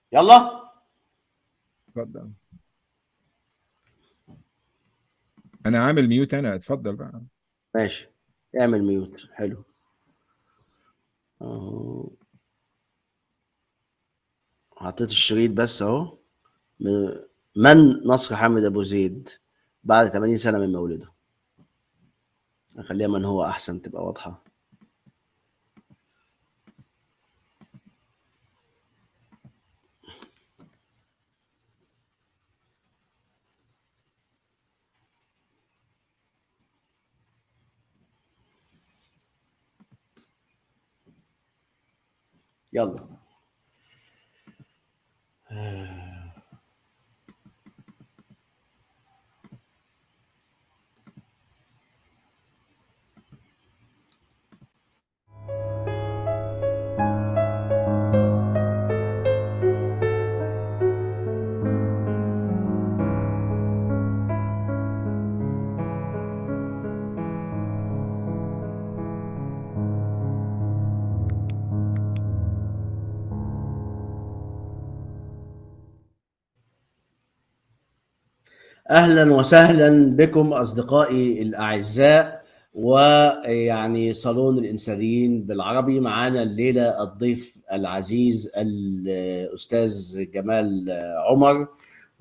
يلا اتفضل انا عامل ميوت انا اتفضل بقى ماشي اعمل ميوت حلو اهو حطيت الشريط بس اهو من- من نصر حامد ابو زيد بعد 80 سنه من مولده نخليها من هو احسن تبقى واضحه يلا اهلا وسهلا بكم اصدقائي الاعزاء ويعني صالون الانسانيين بالعربي معانا الليله الضيف العزيز الاستاذ جمال عمر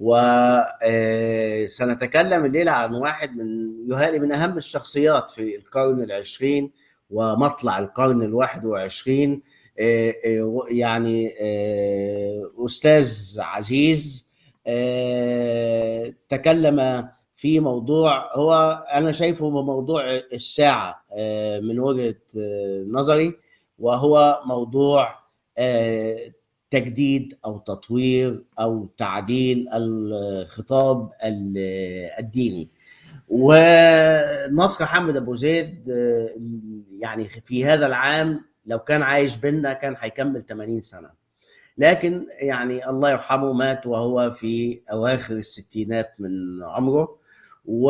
وسنتكلم الليله عن واحد من يهالي من اهم الشخصيات في القرن العشرين ومطلع القرن الواحد وعشرين يعني استاذ عزيز آه، تكلم في موضوع هو انا شايفه موضوع الساعه آه، من وجهه آه، نظري وهو موضوع آه، تجديد او تطوير او تعديل الخطاب ال- الديني ونصر حامد ابو زيد آه، يعني في هذا العام لو كان عايش بينا كان هيكمل 80 سنه لكن يعني الله يرحمه مات وهو في اواخر الستينات من عمره و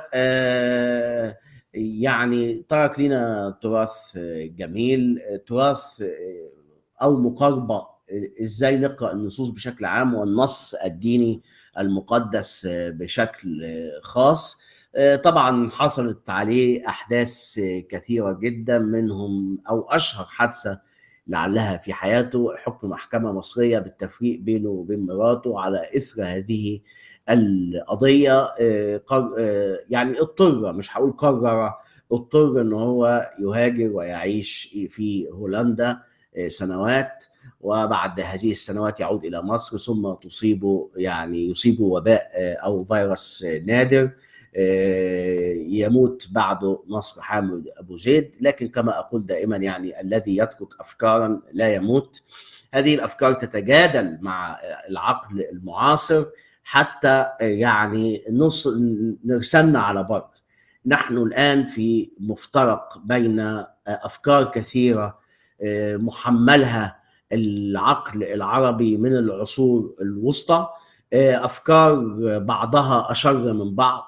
آه، يعني ترك لنا تراث جميل تراث او مقاربه ازاي نقرا النصوص بشكل عام والنص الديني المقدس بشكل خاص طبعا حصلت عليه احداث كثيره جدا منهم او اشهر حادثه لعلها في حياته حكم محكمة مصرية بالتفريق بينه وبين مراته على إثر هذه القضية آه، قر- آه، يعني اضطر مش هقول قرر اضطر ان هو يهاجر ويعيش في هولندا آه، سنوات وبعد هذه السنوات يعود الى مصر ثم تصيبه يعني يصيبه وباء آه، او فيروس آه، نادر آه، يموت بعده نصر حامد ابو زيد لكن كما اقول دائما يعني الذي يترك افكارا لا يموت هذه الافكار تتجادل مع العقل المعاصر حتى يعني نص نرسلنا على بر نحن الان في مفترق بين افكار كثيره آه، محملها العقل العربي من العصور الوسطى آه، افكار بعضها اشر من بعض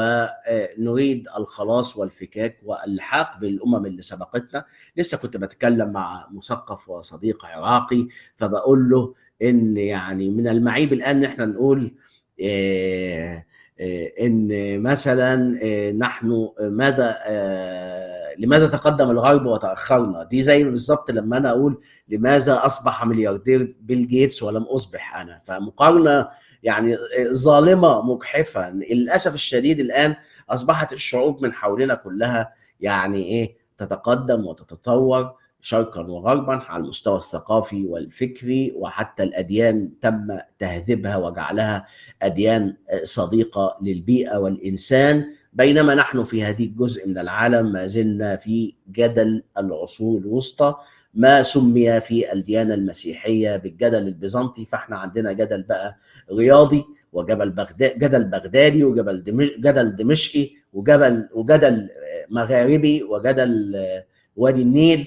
ونريد الخلاص والفكاك والحاق بالامم اللي سبقتنا لسه كنت بتكلم مع مثقف وصديق عراقي فبقول له ان يعني من المعيب الان ان احنا نقول آه، آه، ان مثلا آه، نحن ماذا آه، لماذا تقدم الغرب وتاخرنا دي زي بالظبط لما انا اقول لماذا اصبح ملياردير بيل جيتس ولم اصبح انا فمقارنه يعني ظالمه مجحفه للاسف الشديد الان اصبحت الشعوب من حولنا كلها يعني ايه تتقدم وتتطور شرقا وغربا على المستوى الثقافي والفكري وحتى الاديان تم تهذيبها وجعلها اديان صديقه للبيئه والانسان بينما نحن في هذه الجزء من العالم ما زلنا في جدل العصور الوسطى ما سمي في الديانه المسيحيه بالجدل البيزنطي فاحنا عندنا جدل بقى رياضي وجبل بغداد جدل بغدادي وجبل دمش... جدل دمشقي وجبل وجدل مغاربي وجدل وادي النيل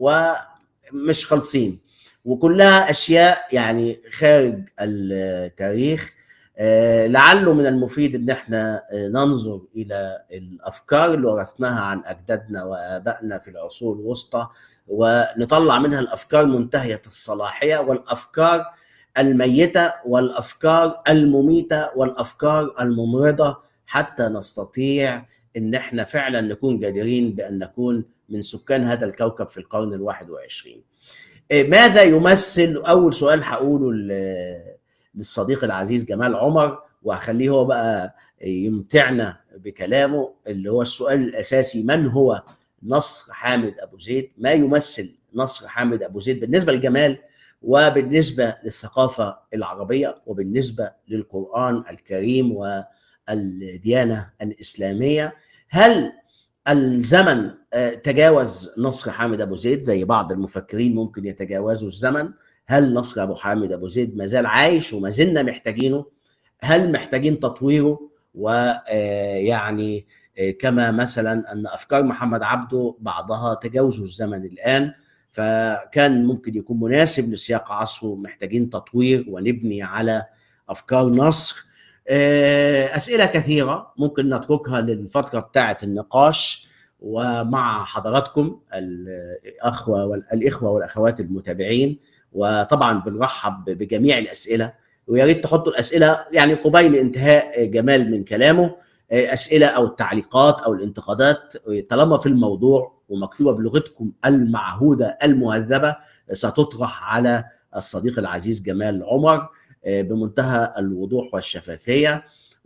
ومش خالصين وكلها اشياء يعني خارج التاريخ آه، لعله من المفيد ان احنا آه، ننظر الى الافكار اللي ورثناها عن اجدادنا وابائنا في العصور الوسطى ونطلع منها الافكار منتهيه الصلاحيه والافكار الميته والافكار المميته والافكار الممرضه حتى نستطيع ان احنا فعلا نكون جديرين بان نكون من سكان هذا الكوكب في القرن الواحد وعشرين ماذا يمثل اول سؤال هقوله للصديق العزيز جمال عمر وهخليه هو بقى يمتعنا بكلامه اللي هو السؤال الاساسي من هو نصر حامد ابو زيد ما يمثل نصر حامد ابو زيد بالنسبه لجمال وبالنسبه للثقافه العربيه وبالنسبه للقران الكريم والديانه الاسلاميه هل الزمن تجاوز نصر حامد ابو زيد زي بعض المفكرين ممكن يتجاوزوا الزمن هل نصر ابو حامد ابو زيد ما زال عايش وما زلنا محتاجينه هل محتاجين تطويره ويعني كما مثلا ان افكار محمد عبده بعضها تجاوزوا الزمن الان فكان ممكن يكون مناسب لسياق عصره محتاجين تطوير ونبني على افكار نصر اسئله كثيره ممكن نتركها للفتره بتاعه النقاش ومع حضراتكم الاخوه والاخوه والاخوات المتابعين وطبعا بنرحب بجميع الاسئله ويا ريت تحطوا الاسئله يعني قبيل انتهاء جمال من كلامه اسئله او التعليقات او الانتقادات طالما في الموضوع ومكتوبه بلغتكم المعهوده المهذبه ستطرح على الصديق العزيز جمال عمر بمنتهى الوضوح والشفافيه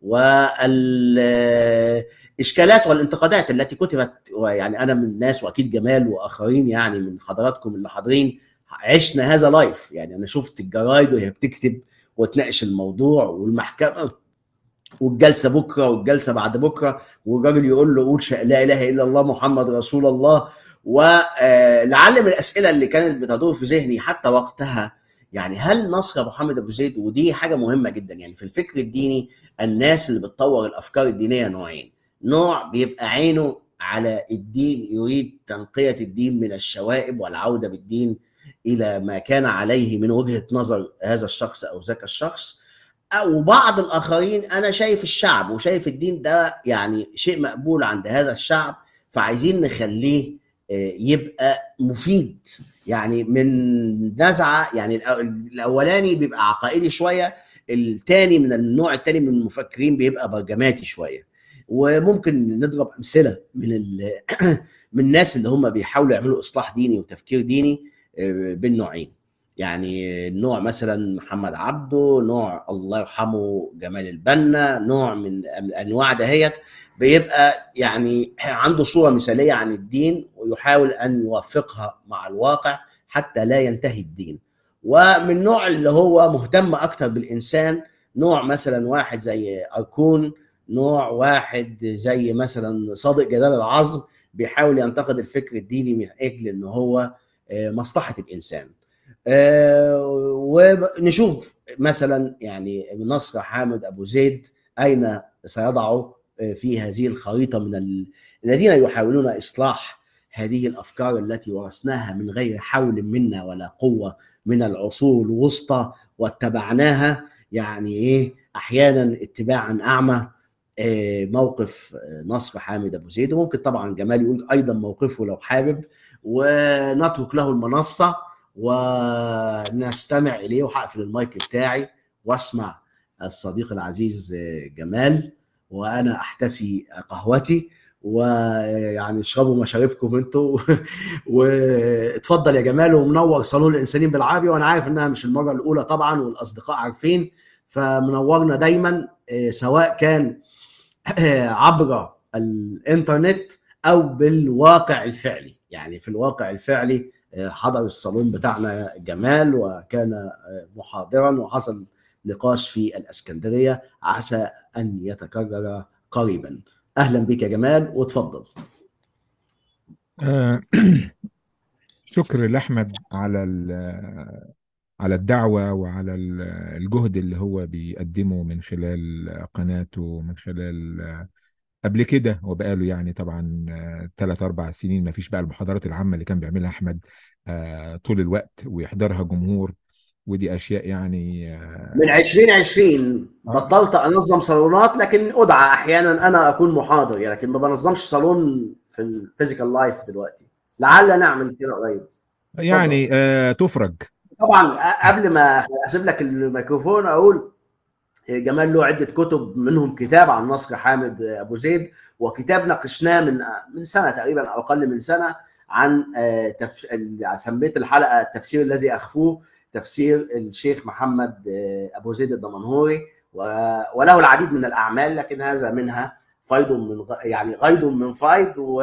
والاشكالات والانتقادات التي كتبت يعني انا من الناس واكيد جمال واخرين يعني من حضراتكم اللي حاضرين عشنا هذا لايف يعني انا شفت الجرايد وهي بتكتب وتناقش الموضوع والمحكمه والجلسه بكره والجلسه بعد بكره والراجل يقول له قول لا اله الا الله محمد رسول الله ولعل من الاسئله اللي كانت بتدور في ذهني حتى وقتها يعني هل نصر ابو حامد ابو زيد ودي حاجه مهمه جدا يعني في الفكر الديني الناس اللي بتطور الافكار الدينيه نوعين نوع بيبقى عينه على الدين يريد تنقيه الدين من الشوائب والعوده بالدين الى ما كان عليه من وجهه نظر هذا الشخص او ذاك الشخص او بعض الاخرين انا شايف الشعب وشايف الدين ده يعني شيء مقبول عند هذا الشعب فعايزين نخليه يبقى مفيد يعني من نزعه يعني الاولاني بيبقى عقائدي شويه الثاني من النوع الثاني من المفكرين بيبقى برجماتي شويه وممكن نضرب امثله من من الناس اللي هم بيحاولوا يعملوا اصلاح ديني وتفكير ديني بالنوعين يعني نوع مثلا محمد عبده نوع الله يرحمه جمال البنا نوع من الانواع دهيت بيبقى يعني عنده صوره مثاليه عن الدين ويحاول ان يوفقها مع الواقع حتى لا ينتهي الدين ومن نوع اللي هو مهتم اكتر بالانسان نوع مثلا واحد زي اركون نوع واحد زي مثلا صادق جلال العظم بيحاول ينتقد الفكر الديني من اجل ان هو مصلحه الانسان ونشوف مثلا يعني نصر حامد ابو زيد اين سيضع في هذه الخريطه من الذين يحاولون اصلاح هذه الافكار التي ورثناها من غير حول منا ولا قوه من العصور الوسطى واتبعناها يعني ايه احيانا اتباعا اعمى موقف نصر حامد ابو زيد وممكن طبعا جمال يقول ايضا موقفه لو حابب ونترك له المنصه ونستمع اليه وهقفل المايك بتاعي واسمع الصديق العزيز جمال وانا احتسي قهوتي ويعني اشربوا مشاربكم انتوا واتفضل يا جمال ومنور صالون الانسانيين بالعربي وانا عارف انها مش المره الاولى طبعا والاصدقاء عارفين فمنورنا دايما سواء كان عبر الانترنت او بالواقع الفعلي يعني في الواقع الفعلي حضر الصالون بتاعنا جمال وكان محاضرا وحصل نقاش في الاسكندريه عسى ان يتكرر قريبا اهلا بك يا جمال وتفضل آه شكر لاحمد على على الدعوه وعلى الجهد اللي هو بيقدمه من خلال قناته ومن خلال قبل كده وبقاله يعني طبعا ثلاث اربع سنين ما فيش بقى المحاضرات العامه اللي كان بيعملها احمد طول الوقت ويحضرها جمهور ودي اشياء يعني من 2020 بطلت انظم صالونات لكن ادعى احيانا انا اكون محاضر يعني لكن ما بنظمش صالون في الفيزيكال لايف دلوقتي لعل نعمل كده قريب يعني آه تفرج طبعا قبل ما اسيب لك الميكروفون اقول جمال له عده كتب منهم كتاب عن نصر حامد ابو زيد وكتاب ناقشناه من من سنه تقريبا او اقل من سنه عن تف... سميت الحلقه التفسير الذي اخفوه تفسير الشيخ محمد ابو زيد الدمنهوري وله العديد من الاعمال لكن هذا منها فيض من يعني غيض من فيض و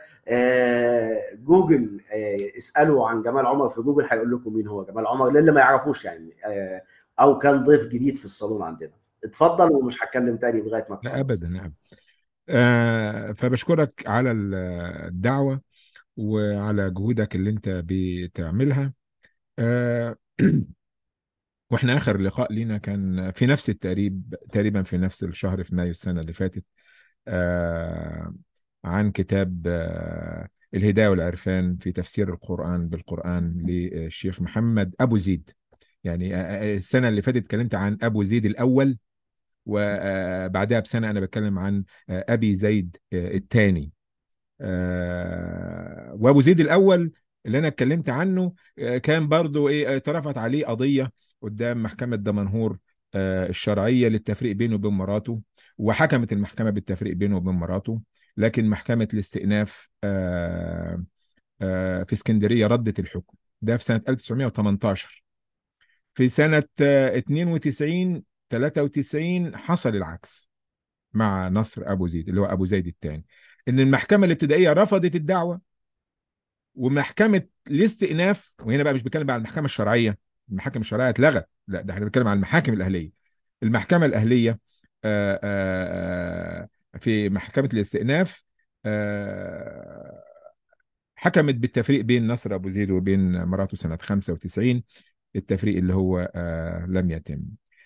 جوجل اسالوا عن جمال عمر في جوجل هيقول لكم مين هو جمال عمر للي ما يعرفوش يعني او كان ضيف جديد في الصالون عندنا اتفضل ومش هتكلم تاني لغايه ما لا ابدا نعم آه فبشكرك على الدعوه وعلى جهودك اللي انت بتعملها آه واحنا اخر لقاء لينا كان في نفس التقريب تقريبا في نفس الشهر في مايو السنه اللي فاتت آه عن كتاب آه الهدايه والعرفان في تفسير القران بالقران للشيخ محمد ابو زيد يعني السنه اللي فاتت اتكلمت عن ابو زيد الاول وبعدها بسنه انا بتكلم عن ابي زيد الثاني وابو زيد الاول اللي انا اتكلمت عنه كان برضو ايه اترفعت عليه قضيه قدام محكمه دمنهور الشرعيه للتفريق بينه وبين مراته وحكمت المحكمه بالتفريق بينه وبين مراته لكن محكمه الاستئناف في اسكندريه ردت الحكم ده في سنه 1918 في سنه 92 93 حصل العكس مع نصر ابو زيد اللي هو ابو زيد الثاني ان المحكمه الابتدائيه رفضت الدعوه ومحكمه الاستئناف وهنا بقى مش بتكلم بقى على المحكمه الشرعيه المحاكم الشرعيه اتلغت لا ده احنا بنتكلم على المحاكم الاهليه المحكمه الاهليه آآ آآ في محكمه الاستئناف حكمت بالتفريق بين نصر ابو زيد وبين مراته سنه 95 التفريق اللي هو لم يتم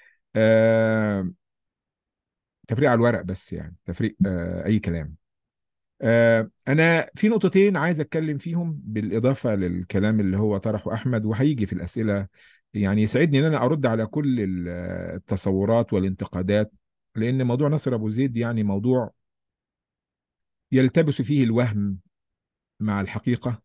تفريق على الورق بس يعني تفريق اي كلام انا في نقطتين عايز اتكلم فيهم بالاضافه للكلام اللي هو طرحه احمد وهيجي في الاسئله يعني يسعدني ان انا ارد على كل التصورات والانتقادات لان موضوع نصر ابو زيد يعني موضوع يلتبس فيه الوهم مع الحقيقه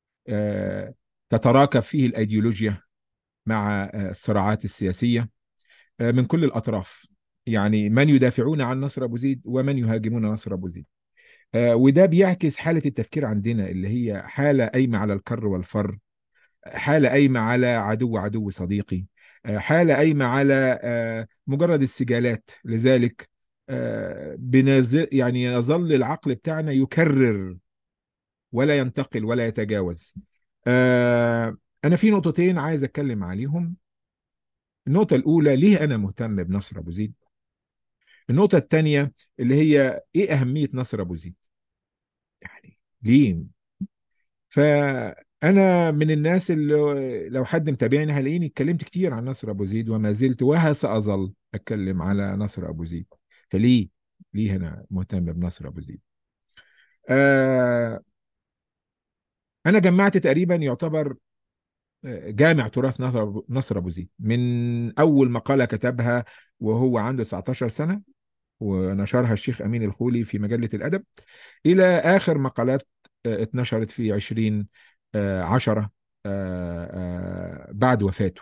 تتراكب فيه الايديولوجيا مع الصراعات السياسيه من كل الاطراف يعني من يدافعون عن نصر ابو زيد ومن يهاجمون نصر ابو زيد وده بيعكس حالة التفكير عندنا اللي هي حالة قايمة على الكر والفر حالة قايمة على عدو عدو صديقي حالة قايمة على مجرد السجالات لذلك بنزل يعني يظل العقل بتاعنا يكرر ولا ينتقل ولا يتجاوز أنا في نقطتين عايز أتكلم عليهم النقطة الأولى ليه أنا مهتم بنصر أبو زيد النقطة الثانية اللي هي إيه أهمية نصر أبو زيد؟ يعني ليه؟ فأنا من الناس اللي لو حد متابعني هلاقيني اتكلمت كتير عن نصر أبو زيد وما زلت وسأظل أتكلم على نصر أبو زيد فليه؟ ليه أنا مهتم بنصر أبو زيد؟ آه أنا جمعت تقريبا يعتبر جامع تراث نصر نصر ابو زيد من اول مقاله كتبها وهو عنده 19 سنه ونشرها الشيخ امين الخولي في مجله الادب الى اخر مقالات اتنشرت في 20 10 بعد وفاته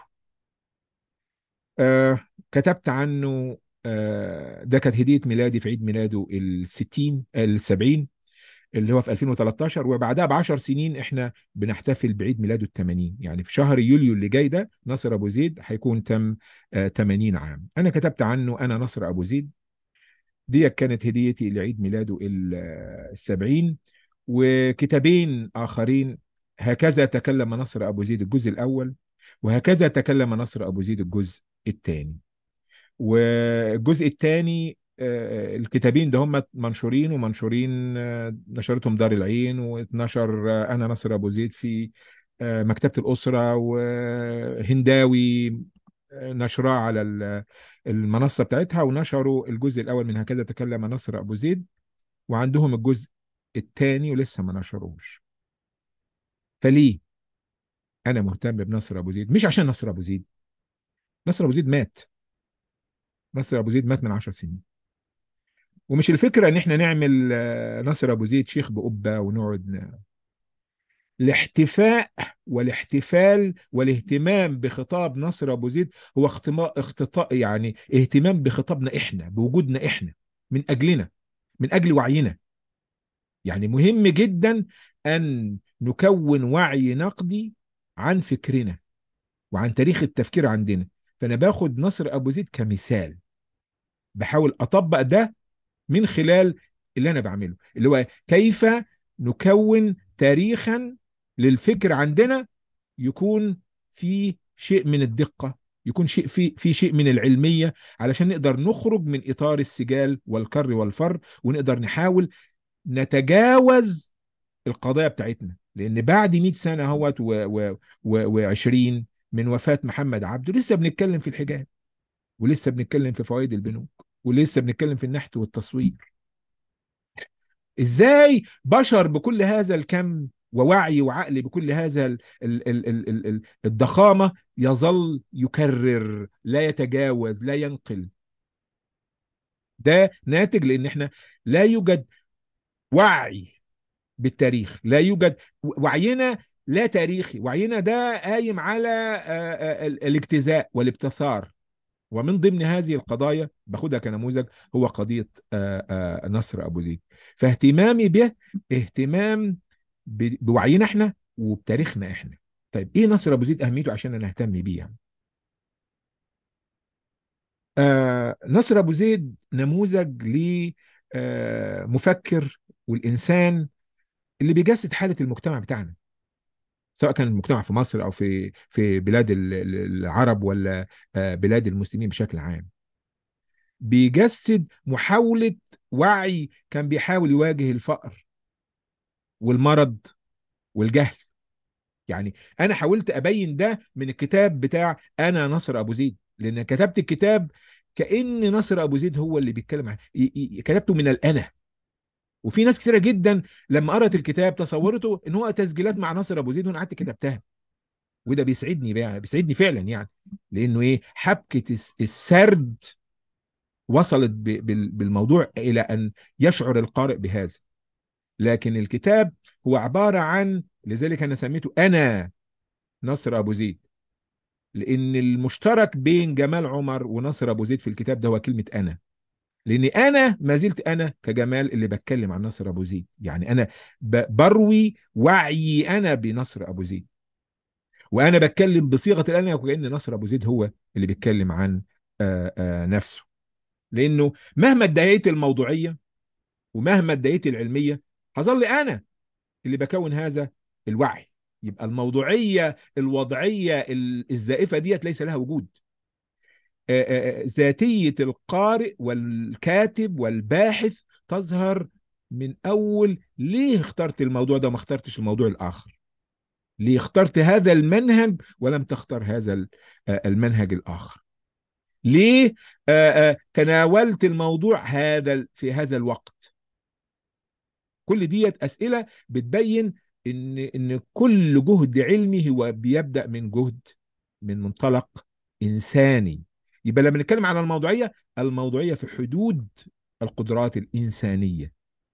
كتبت عنه ده كانت هديه ميلادي في عيد ميلاده ال 60 ال 70 اللي هو في 2013 وبعدها ب 10 سنين احنا بنحتفل بعيد ميلاده ال 80 يعني في شهر يوليو اللي جاي ده نصر ابو زيد هيكون تم 80 عام انا كتبت عنه انا نصر ابو زيد دي كانت هديتي لعيد ميلاده ال 70 وكتابين اخرين هكذا تكلم نصر ابو زيد الجزء الاول وهكذا تكلم نصر ابو زيد الجزء الثاني والجزء الثاني الكتابين ده هم منشورين ومنشورين نشرتهم دار العين واتنشر انا نصر ابو زيد في مكتبه الاسره وهنداوي نشراه على المنصه بتاعتها ونشروا الجزء الاول من هكذا تكلم نصر ابو زيد وعندهم الجزء الثاني ولسه ما نشروش فليه انا مهتم بنصر ابو زيد مش عشان نصر ابو زيد نصر ابو زيد مات نصر ابو زيد مات من عشر سنين ومش الفكره ان احنا نعمل نصر ابو زيد شيخ بقبه ونقعد الاحتفاء والاحتفال والاهتمام بخطاب نصر ابو زيد هو اختما- اختطاء يعني اهتمام بخطابنا احنا بوجودنا احنا من اجلنا من اجل وعينا يعني مهم جدا ان نكون وعي نقدي عن فكرنا وعن تاريخ التفكير عندنا فانا باخد نصر ابو زيد كمثال بحاول اطبق ده من خلال اللي انا بعمله اللي هو كيف نكون تاريخا للفكر عندنا يكون في شيء من الدقة يكون شيء في في شيء من العلمية علشان نقدر نخرج من إطار السجال والكر والفر ونقدر نحاول نتجاوز القضايا بتاعتنا لأن بعد 100 سنة اهوت و20 من وفاة محمد عبده لسه بنتكلم في الحجاب ولسه بنتكلم في فوائد البنوك ولسه بنتكلم في النحت والتصوير ازاي بشر بكل هذا الكم ووعي وعقل بكل هذا ال ال ال ال ال ال الضخامة يظل يكرر لا يتجاوز لا ينقل ده ناتج لان احنا لا يوجد وعي بالتاريخ لا يوجد وعينا لا تاريخي وعينا ده قايم على آه، آه، ال- الاجتزاء والابتثار ومن ضمن هذه القضايا باخدها كنموذج هو قضية آه، آه، نصر أبو زيد فاهتمامي به اهتمام ب- بوعينا احنا وبتاريخنا احنا طيب ايه نصر أبو زيد أهميته عشان أنا أهتم بيه يعني آه نصر أبو زيد نموذج لمفكر والإنسان اللي بيجسد حالة المجتمع بتاعنا سواء كان المجتمع في مصر أو في في بلاد ال- ال- العرب ولا آه، بلاد المسلمين بشكل عام بيجسد محاولة وعي كان بيحاول يواجه الفقر والمرض والجهل يعني أنا حاولت أبين ده من الكتاب بتاع أنا نصر أبو زيد لأن كتبت الكتاب كأن نصر أبو زيد هو اللي بيتكلم عن ي- ي- كتبته من الأنا وفي ناس كتيرة جدا لما قرأت الكتاب تصورته إن هو تسجيلات مع نصر أبو زيد وأنا قعدت كتبتها وده بيسعدني بقى بيسعدني فعلا يعني لأنه إيه حبكة الس- السرد وصلت ب- بال- بالموضوع إلى أن يشعر القارئ بهذا لكن الكتاب هو عبارة عن لذلك أنا سميته أنا نصر أبو زيد لأن المشترك بين جمال عمر ونصر أبو زيد في الكتاب ده هو كلمة أنا لأني أنا ما زلت أنا كجمال اللي بتكلم عن نصر أبو زيد يعني أنا ب- بروي وعيي أنا بنصر أبو زيد وأنا بتكلم بصيغة الأنا وكأن نصر أبو زيد هو اللي بيتكلم عن آه، آه، نفسه لأنه مهما ادعيت الموضوعية ومهما ادعيت العلمية هظل أنا اللي بكون هذا الوعي يبقى الموضوعية الوضعية ال- الزائفة ديت ليس لها وجود آه، آه، آه، ذاتية القارئ والكاتب والباحث تظهر من أول ليه اخترت الموضوع ده وما اخترتش الموضوع الآخر ليه اخترت هذا المنهج ولم تختار هذا ال- آه، المنهج الآخر ليه آه، آه، تناولت الموضوع هذا ال- في هذا الوقت كل ديت أسئلة بتبين إن إن كل جهد علمي هو بيبدأ من جهد من منطلق إنساني يبقى لما نتكلم عن الموضوعية الموضوعية في حدود القدرات الإنسانية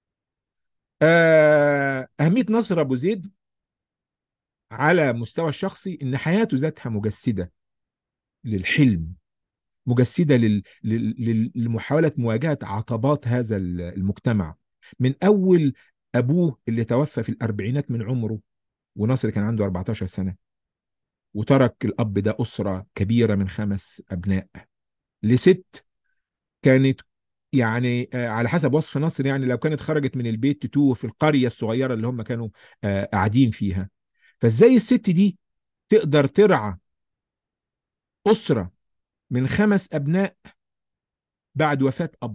آه، أهمية نصر أبو زيد على مستوى الشخصي إن حياته ذاتها مجسدة للحلم مجسدة لل... لل... لل- لمحاولة مواجهة عطبات هذا ال- المجتمع من أول أبوه اللي توفى في الأربعينات من عمره ونصر كان عنده 14 سنة وترك الأب ده أسرة كبيرة من خمس أبناء لست كانت يعني آه، على حسب وصف نصر يعني لو كانت خرجت من البيت تتوه في القرية الصغيرة اللي هم كانوا آه، قاعدين فيها فازاي الست دي تقدر ترعى أسرة من خمس أبناء بعد وفاة أب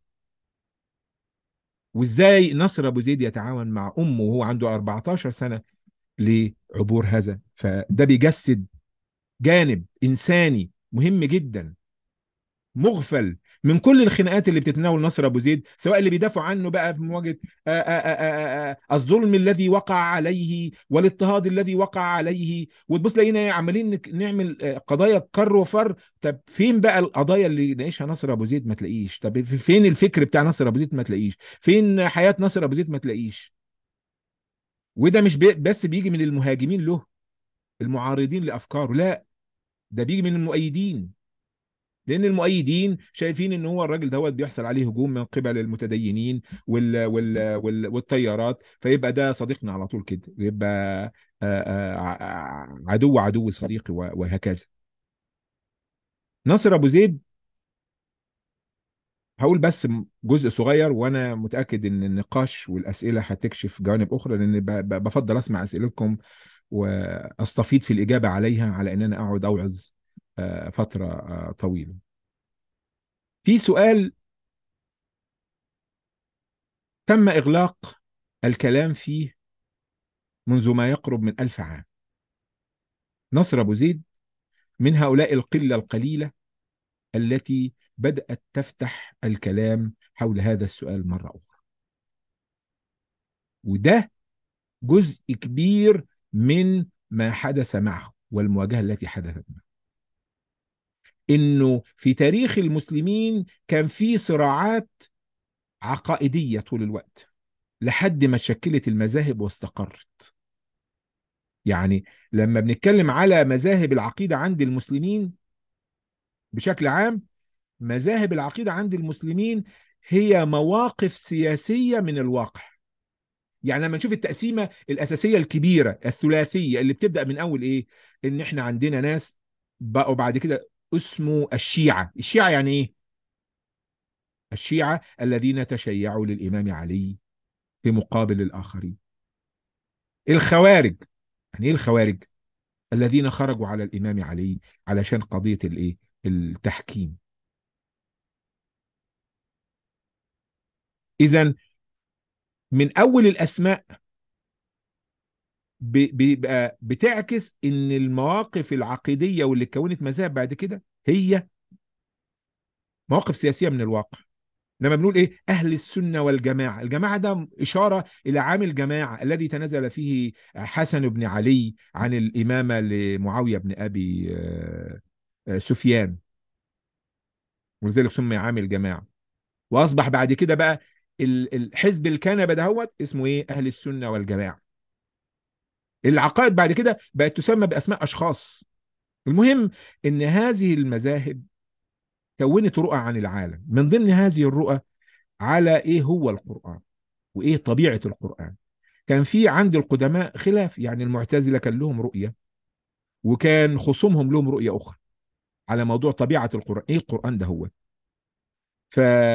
وازاي نصر أبو زيد يتعاون مع أمه وهو عنده 14 سنة لعبور هذا فده بيجسد جانب إنساني مهم جدا مغفل من كل الخناقات اللي بتتناول نصر ابو زيد سواء اللي بيدافعوا عنه بقى في مواجهه آآ آآ آآ الظلم الذي وقع عليه والاضطهاد الذي وقع عليه وتبص لقينا إيه، عمالين نك- نعمل آه، قضايا كر وفر طب فين بقى القضايا اللي ناقشها نصر ابو زيد ما تلاقيش طب في- فين الفكر بتاع نصر ابو زيد ما تلاقيش فين حياه نصر ابو زيد ما تلاقيش وده مش بي بس بيجي من المهاجمين له المعارضين لافكاره لا ده بيجي من المؤيدين لان المؤيدين شايفين ان هو الراجل دوت بيحصل عليه هجوم من قبل المتدينين وال وال وال والتيارات فيبقى ده صديقنا على طول كده يبقى عدو عدو صديقي وهكذا ناصر ابو زيد هقول بس جزء صغير وانا متاكد ان النقاش والاسئله هتكشف جوانب اخرى لان بفضل اسمع اسئلتكم واستفيض في الاجابه عليها على ان انا اقعد اوعظ فتره طويله. في سؤال تم اغلاق الكلام فيه منذ ما يقرب من ألف عام. نصر أبو زيد من هؤلاء القلة القليلة التي بدأت تفتح الكلام حول هذا السؤال مرة أخرى وده جزء كبير من ما حدث معه والمواجهة التي حدثت معه إنه في تاريخ المسلمين كان في صراعات عقائدية طول الوقت لحد ما تشكلت المذاهب واستقرت يعني لما بنتكلم على مذاهب العقيدة عند المسلمين بشكل عام مذاهب العقيدة عند المسلمين هي مواقف سياسية من الواقع يعني لما نشوف التقسيمة الأساسية الكبيرة الثلاثية اللي بتبدأ من أول إيه إن إحنا عندنا ناس بقوا بعد كده اسمه الشيعة الشيعة يعني إيه الشيعة الذين تشيعوا للإمام علي في مقابل الآخرين الخوارج يعني إيه الخوارج الذين خرجوا على الإمام علي علشان قضية الإيه التحكيم إذا من أول الأسماء بيبقى بتعكس إن المواقف العقيدية واللي كونت مذاهب بعد كده هي مواقف سياسية من الواقع لما بنقول ايه اهل السنه والجماعه الجماعه ده اشاره الى عام الجماعه الذي تنازل فيه حسن بن علي عن الامامه لمعاويه بن ابي سفيان ولذلك سمي عام الجماعه واصبح بعد كده بقى الحزب الكنبه دهوت اسمه ايه اهل السنه والجماعه العقائد بعد كده بقت تسمى باسماء اشخاص المهم ان هذه المذاهب كونت رؤى عن العالم من ضمن هذه الرؤى على ايه هو القرآن وايه طبيعة القرآن كان في عند القدماء خلاف يعني المعتزلة كان لهم رؤية وكان خصومهم لهم رؤية أخرى على موضوع طبيعة القرآن ايه القرآن ده هو ف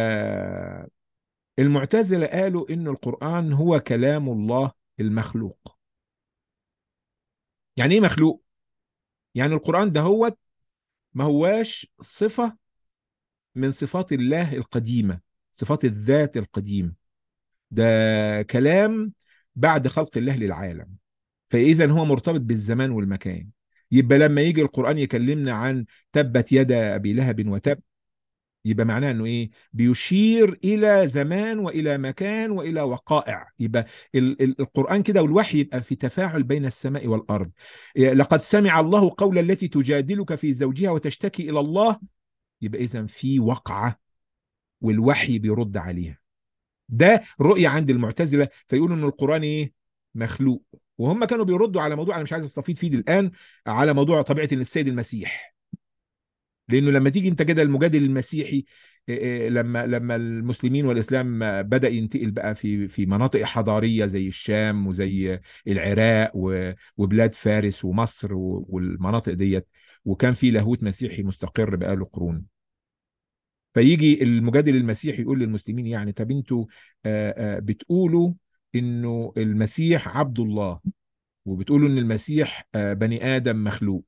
المعتزلة قالوا إن القرآن هو كلام الله المخلوق يعني ايه مخلوق يعني القرآن ده هو ما هواش صفة من صفات الله القديمة صفات الذات القديمة ده كلام بعد خلق الله للعالم فإذا هو مرتبط بالزمان والمكان يبقى لما يجي القرآن يكلمنا عن تبت يد أبي لهب وتب يبقى معناه انه ايه بيشير الى زمان والى مكان والى وقائع يبقى ال ال القران كده والوحي يبقى في تفاعل بين السماء والارض لقد سمع الله قول التي تجادلك في زوجها وتشتكي الى الله يبقى اذا في وقعه والوحي بيرد عليها ده رؤيه عند المعتزله فيقولوا ان القران ايه مخلوق وهم كانوا بيردوا على موضوع انا مش عايز استفيد فيه الان على موضوع طبيعه السيد المسيح لانه لما تيجي انت كده المجادل المسيحي لما لما المسلمين والاسلام بدا ينتقل بقى في في مناطق حضاريه زي الشام وزي العراق وبلاد فارس ومصر والمناطق ديت وكان في لاهوت مسيحي مستقر بقاله قرون فيجي المجادل المسيحي يقول للمسلمين يعني طب انتوا بتقولوا انه المسيح عبد الله وبتقولوا ان المسيح بني ادم مخلوق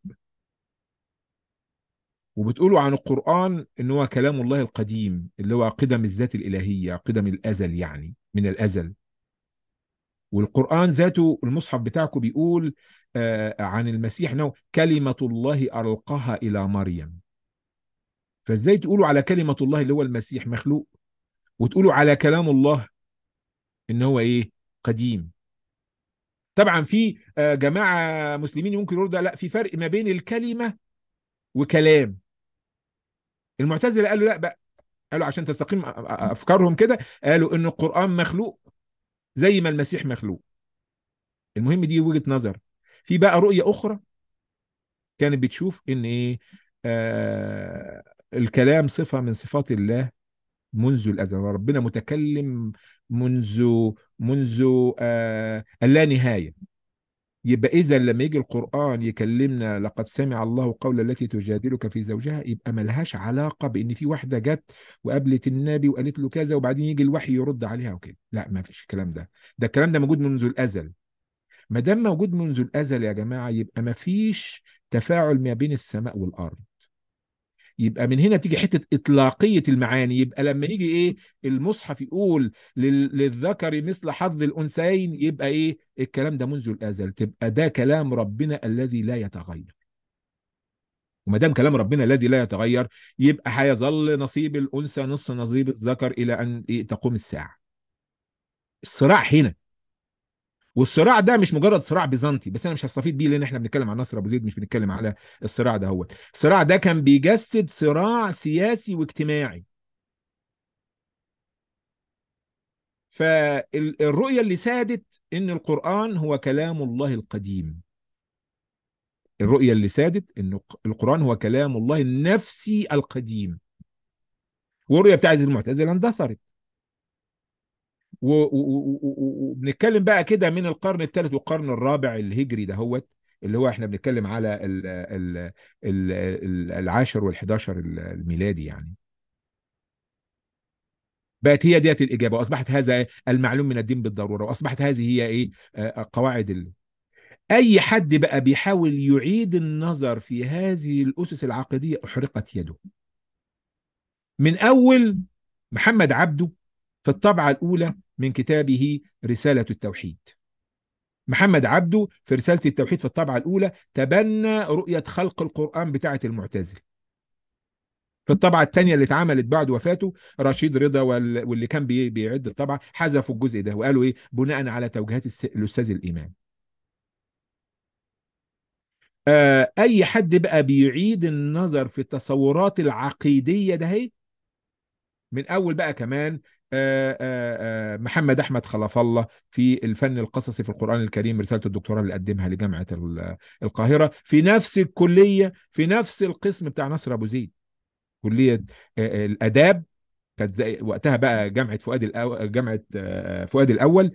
وبتقولوا عن القرآن ان هو كلام الله القديم اللي هو قدم الذات الإلهية قدم الأزل يعني من الأزل والقرآن ذاته المصحف بتاعكم بيقول آه عن المسيح انه كلمة الله ألقاها إلى مريم فازاي تقولوا على كلمة الله اللي هو المسيح مخلوق وتقولوا على كلام الله ان هو ايه قديم طبعا في آه جماعة مسلمين ممكن يقولوا لا في فرق ما بين الكلمة وكلام المعتزله قالوا لا بقى قالوا عشان تستقيم افكارهم كده قالوا ان القران مخلوق زي ما المسيح مخلوق المهم دي وجهة نظر في بقى رؤية أخرى كانت بتشوف إن إيه آه الكلام صفة من صفات الله منذ الأزل ربنا متكلم منذ منذ آه اللانهاية يبقى إذا لما يجي القرآن يكلمنا لقد سمع الله قول التي تجادلك في زوجها يبقى ملهاش علاقة بإن في واحدة جت وقابلت النبي وقالت له كذا وبعدين يجي الوحي يرد عليها وكده لا ما فيش الكلام ده ده الكلام ده موجود منذ الأزل ما دام موجود منذ الأزل يا جماعة يبقى ما فيش تفاعل ما بين السماء والأرض يبقى من هنا تيجي حته اطلاقيه المعاني يبقى لما يجي ايه المصحف يقول لل- للذكر مثل حظ الانثيين يبقى ايه الكلام ده منذ الازل تبقى ده كلام ربنا الذي لا يتغير وما دام كلام ربنا الذي لا يتغير يبقى هيظل نصيب الانثى نصف نصيب الذكر الى ان إيه تقوم الساعه الصراع هنا والصراع ده مش مجرد صراع بيزنطي بس انا مش هستفيد بيه لان احنا بنتكلم عن نصر ابو زيد مش بنتكلم على الصراع ده هو الصراع ده كان بيجسد صراع سياسي واجتماعي فالرؤية اللي سادت ان القرآن هو كلام الله القديم الرؤية اللي سادت ان القرآن هو كلام الله النفسي القديم والرؤية بتاعت المعتزلة اندثرت و- و- و- و- وبنتكلم بقى كده من القرن الثالث والقرن الرابع الهجري دهوت اللي هو احنا بنتكلم على ال ال ال ال العاشر والحداشر الميلادي يعني بقت هي ديت الإجابة وأصبحت هذا المعلوم من الدين بالضرورة وأصبحت هذه هي إيه آه، قواعد ال... أي حد بقى بيحاول يعيد النظر في هذه الأسس العقدية أحرقت يده من أول محمد عبده في الطبعة الأولى من كتابه رسالة التوحيد محمد عبده في رسالة التوحيد في الطبعة الأولى تبنى رؤية خلق القرآن بتاعة المعتزلة في الطبعة الثانية اللي اتعملت بعد وفاته رشيد رضا وال- واللي كان بي- بيعد الطبعة حذفوا الجزء ده وقالوا ايه بناء على توجيهات الس- الأستاذ الإمام آه أي حد بقى بيعيد النظر في التصورات العقيدية ده هي من أول بقى كمان آه آه آه محمد أحمد خلف الله في الفن القصصي في القرآن الكريم رسالة الدكتوراه اللي قدمها لجامعة ال- القاهرة في نفس الكلية في نفس القسم بتاع نصر أبو زيد كلية آه، الآداب كانت زي وقتها بقى جامعة فؤاد الأول جامعة آه، فؤاد الأول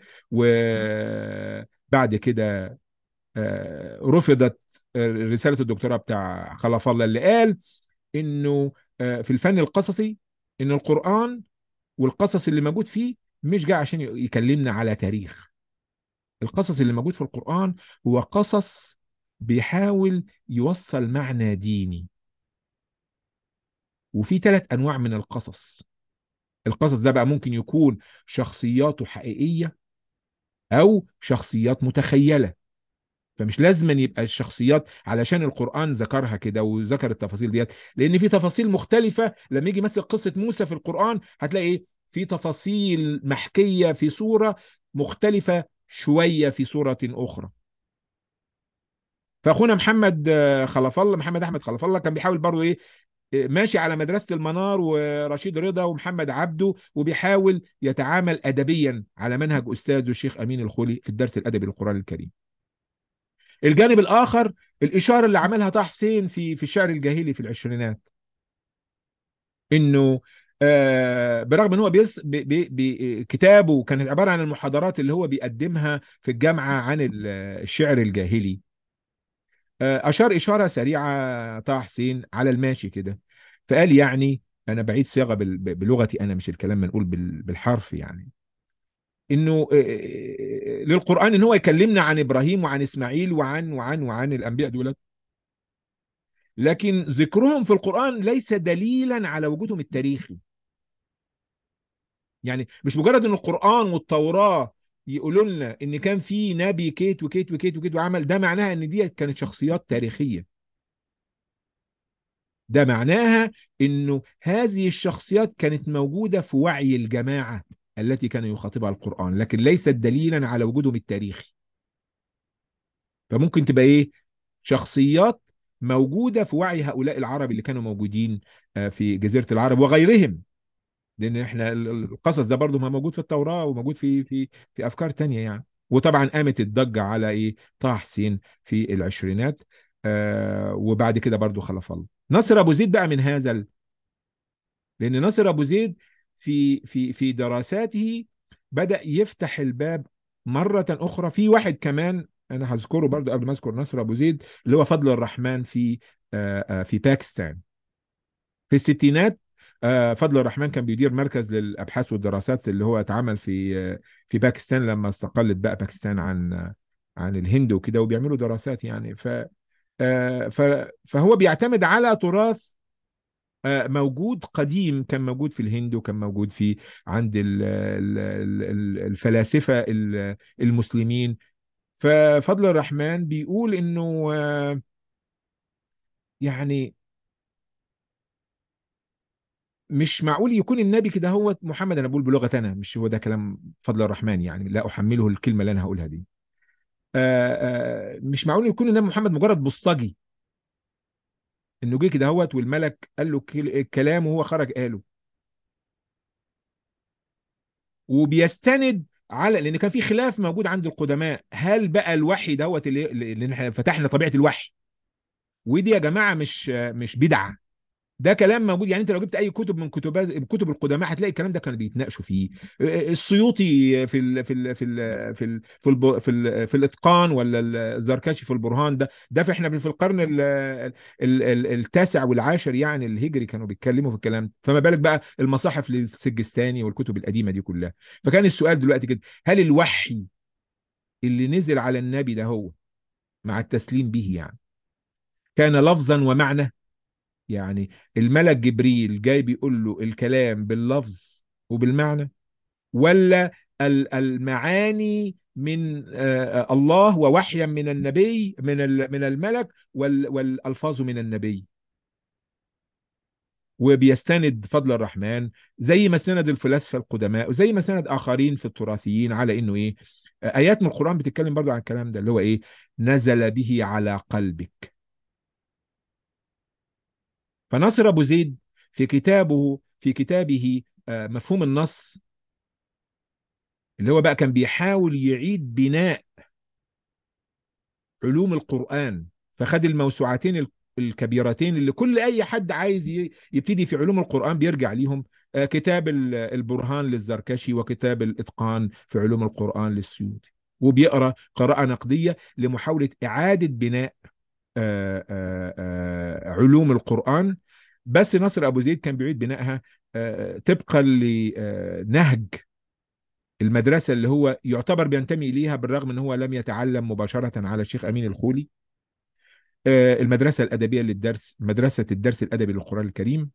وبعد كده آه، رفضت آه، رسالة الدكتوراه بتاع خلف الله اللي قال إنه آه، في الفن القصصي إن القرآن والقصص اللي موجود فيه مش جاي عشان يكلمنا على تاريخ القصص اللي موجود في القرآن هو قصص بيحاول يوصل معنى ديني وفي ثلاث أنواع من القصص القصص ده بقى ممكن يكون شخصياته حقيقية أو شخصيات متخيلة فمش لازم أن يبقى الشخصيات علشان القرآن ذكرها كده وذكر التفاصيل ديت لأن في تفاصيل مختلفة لما يجي مثلا قصة موسى في القرآن هتلاقي إيه في تفاصيل محكية في صورة مختلفة شوية في صورة أخرى فأخونا محمد آه، خلف الله محمد أحمد خلف الله كان بيحاول برضه إيه ماشي على مدرسة المنار ورشيد رضا ومحمد عبده وبيحاول يتعامل أدبيا على منهج أستاذه الشيخ أمين الخولي في الدرس الأدبي للقرآن الكريم الجانب الآخر الإشارة اللي عملها طه حسين في في الشعر الجاهلي في العشرينات إنه آه برغم ان هو بيس بي بي بي كتابه كانت عباره عن المحاضرات اللي هو بيقدمها في الجامعه عن ال- الشعر الجاهلي آه، أشار إشارة سريعة طه حسين على الماشي كده فقال يعني أنا بعيد صياغة بال- بلغتي أنا مش الكلام منقول بال- بالحرف يعني إنه آه، آه، للقرآن إن هو يكلمنا عن إبراهيم وعن إسماعيل وعن وعن وعن الأنبياء دولت لكن ذكرهم في القرآن ليس دليلا على وجودهم التاريخي يعني مش مجرد ان القرآن والتوراة يقولوا لنا ان كان في نبي كيت وكيت وكيت وكيت وعمل ده معناها ان دي كانت شخصيات تاريخية ده معناها انه هذه الشخصيات كانت موجودة في وعي الجماعة التي كان يخاطبها القرآن لكن ليست دليلا على وجودهم التاريخي فممكن تبقى ايه شخصيات موجودة في وعي هؤلاء العرب اللي كانوا موجودين آه، في جزيرة العرب وغيرهم لان احنا ال- ال- القصص ده برضه ما موجود في التوراة وموجود في في في افكار تانية يعني وطبعا قامت الضجه على ايه طه حسين في العشرينات آه وبعد كده برضو خلف الله نصر ابو زيد بقى من هذا ال... لان نصر ابو زيد في في في دراساته بدأ يفتح الباب مرة أخرى في واحد كمان أنا هذكره برضو قبل ما أذكر نصر أبو زيد اللي هو فضل الرحمن في في باكستان في الستينات فضل الرحمن كان بيدير مركز للأبحاث والدراسات اللي هو اتعمل في في باكستان لما استقلت بقى باكستان عن عن الهند وكده وبيعملوا دراسات يعني ف فهو بيعتمد على تراث موجود قديم كان موجود في الهند وكان موجود في عند الفلاسفة المسلمين ففضل الرحمن بيقول انه يعني مش معقول يكون النبي كده هو محمد انا بقول بلغه انا مش هو ده كلام فضل الرحمن يعني لا احمله الكلمه اللي انا هقولها دي مش معقول يكون النبي محمد مجرد بوسطجي انه جه كده هوت والملك قال له الكلام وهو خرج قاله وبيستند على لان كان في خلاف موجود عند القدماء هل بقى الوحي دوت اللي, اللي احنا فتحنا طبيعه الوحي ودي يا جماعه مش مش بدعه ده كلام موجود يعني انت لو جبت اي كتب من كتب كتب القدماء هتلاقي الكلام ده كانوا بيتناقشوا فيه السيوطي في ال في ال في ال في ال في ال في, ال في الاتقان ولا الزركشي في البرهان ده ده في احنا في القرن ال ال ال التاسع والعاشر يعني الهجري كانوا بيتكلموا في الكلام فما بالك بقى المصاحف للسجستاني والكتب القديمه دي كلها فكان السؤال دلوقتي كده هل الوحي اللي نزل على النبي ده هو مع التسليم به يعني كان لفظا ومعنى يعني الملك جبريل جاي بيقول له الكلام باللفظ وبالمعنى ولا المعاني من الله ووحيا من النبي من من الملك والالفاظ من النبي وبيستند فضل الرحمن زي ما سند الفلاسفه القدماء وزي ما سند اخرين في التراثيين على انه ايه ايات من القران بتتكلم برضو عن الكلام ده اللي هو ايه نزل به على قلبك فناصر ابو زيد في كتابه في كتابه مفهوم النص اللي هو بقى كان بيحاول يعيد بناء علوم القرآن فخد الموسوعتين الكبيرتين اللي كل اي حد عايز يبتدي في علوم القرآن بيرجع ليهم كتاب البرهان للزركشي وكتاب الاتقان في علوم القرآن للسيوطي وبيقرا قراءة نقدية لمحاولة إعادة بناء آآ آآ علوم القرآن بس نصر أبو زيد كان بيعيد بنائها طبقا لنهج المدرسة اللي هو يعتبر بينتمي إليها بالرغم أنه هو لم يتعلم مباشرة على الشيخ أمين الخولي المدرسة الأدبية للدرس مدرسة الدرس الأدبي للقرآن الكريم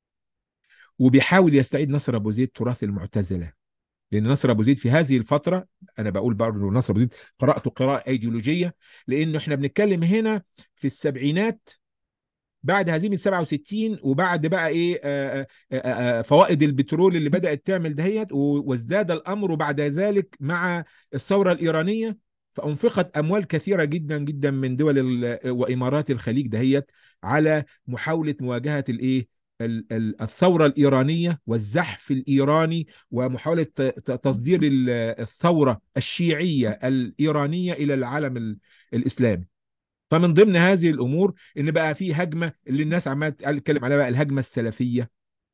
وبيحاول يستعيد نصر أبو زيد تراث المعتزلة لان نصر ابو زيد في هذه الفتره انا بقول برضه نصر ابو زيد قراته قراءه ايديولوجيه لانه احنا بنتكلم هنا في السبعينات بعد هزيمه 67 وبعد بقى ايه آآ آآ فوائد البترول اللي بدات تعمل دهيت وازداد الامر بعد ذلك مع الثوره الايرانيه فانفقت اموال كثيره جدا جدا من دول وامارات الخليج دهيت على محاوله مواجهه الايه الثورة الإيرانية والزحف الإيراني ومحاولة تصدير الثورة الشيعية الإيرانية إلى العالم الإسلامي فمن ضمن هذه الأمور إن بقى في هجمة اللي الناس عمالة تتكلم عليها بقى الهجمة السلفية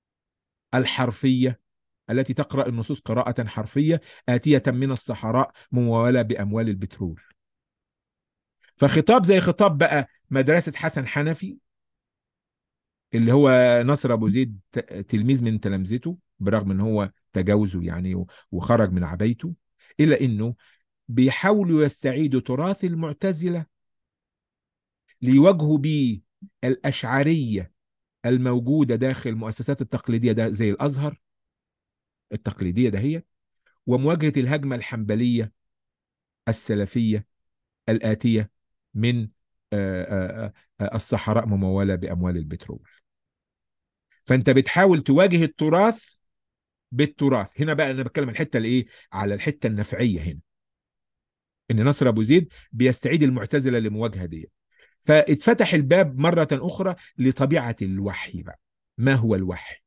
الحرفية التي تقرأ النصوص قراءة حرفية آتية من الصحراء ممولة بأموال البترول فخطاب زي خطاب بقى مدرسة حسن حنفي اللي هو نصر ابو زيد تلميذ من تلامذته برغم ان هو تجاوزه يعني وخرج من عبايته الا انه بيحاولوا يستعيدوا تراث المعتزله ليواجهوا بيه الاشعريه الموجوده داخل المؤسسات التقليديه ده زي الازهر التقليديه دهيت ومواجهه الهجمه الحنبليه السلفيه الاتيه من الصحراء مموله باموال البترول فانت بتحاول تواجه التراث بالتراث هنا بقى انا بتكلم عن الحته الايه على الحته النفعيه هنا ان نصر ابو زيد بيستعيد المعتزله لمواجهه دي فاتفتح الباب مره اخرى لطبيعه الوحي بقى ما هو الوحي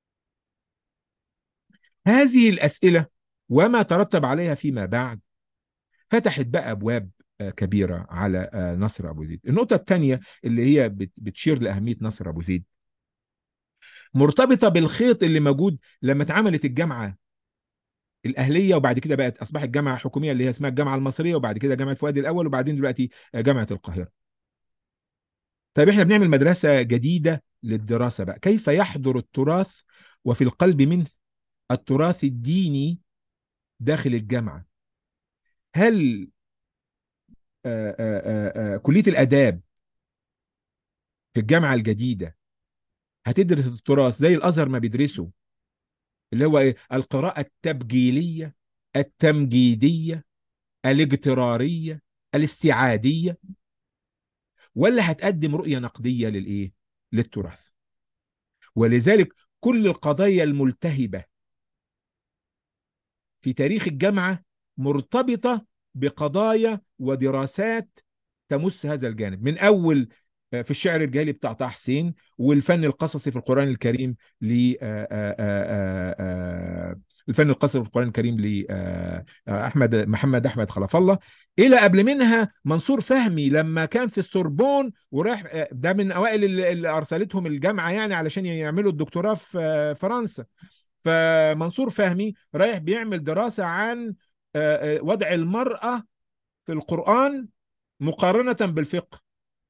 هذه الاسئله وما ترتب عليها فيما بعد فتحت بقى ابواب آه، كبيره على آه، نصر ابو زيد النقطه الثانيه اللي هي بت- بتشير لاهميه نصر ابو زيد مرتبطه بالخيط اللي موجود لما اتعملت الجامعه الاهليه وبعد كده بقت اصبحت جامعه حكوميه اللي هي اسمها الجامعه المصريه وبعد كده جامعه فؤاد الاول وبعدين دلوقتي آه، جامعه القاهره طيب احنا بنعمل مدرسه جديده للدراسه بقى كيف يحضر التراث وفي القلب منه التراث الديني داخل الجامعه هل آه، آه، آه، آه، كليه الاداب في الجامعه الجديده هتدرس التراث زي الازهر ما بيدرسوا اللي هو ايه القراءه التبجيليه التمجيديه الاجتراريه الاستعاديه ولا هتقدم رؤيه نقديه للايه للتراث ولذلك كل القضايا الملتهبه في تاريخ الجامعه مرتبطه بقضايا ودراسات تمس هذا الجانب من اول آه، في الشعر الجاهلي بتاع طه حسين والفن القصصي في القرآن الكريم ل آه، آه، آه، آه، الفن القصصي في القرآن الكريم لأحمد محمد أحمد خلف الله إلى قبل منها منصور فهمي لما كان في السوربون وراح آه، ده من أوائل اللي اللي أرسلتهم الجامعة يعني علشان يعملوا الدكتوراه في آه، فرنسا فمنصور فهمي رايح بيعمل دراسة عن آه، آه، وضع المرأة في القرآن مقارنة بالفقه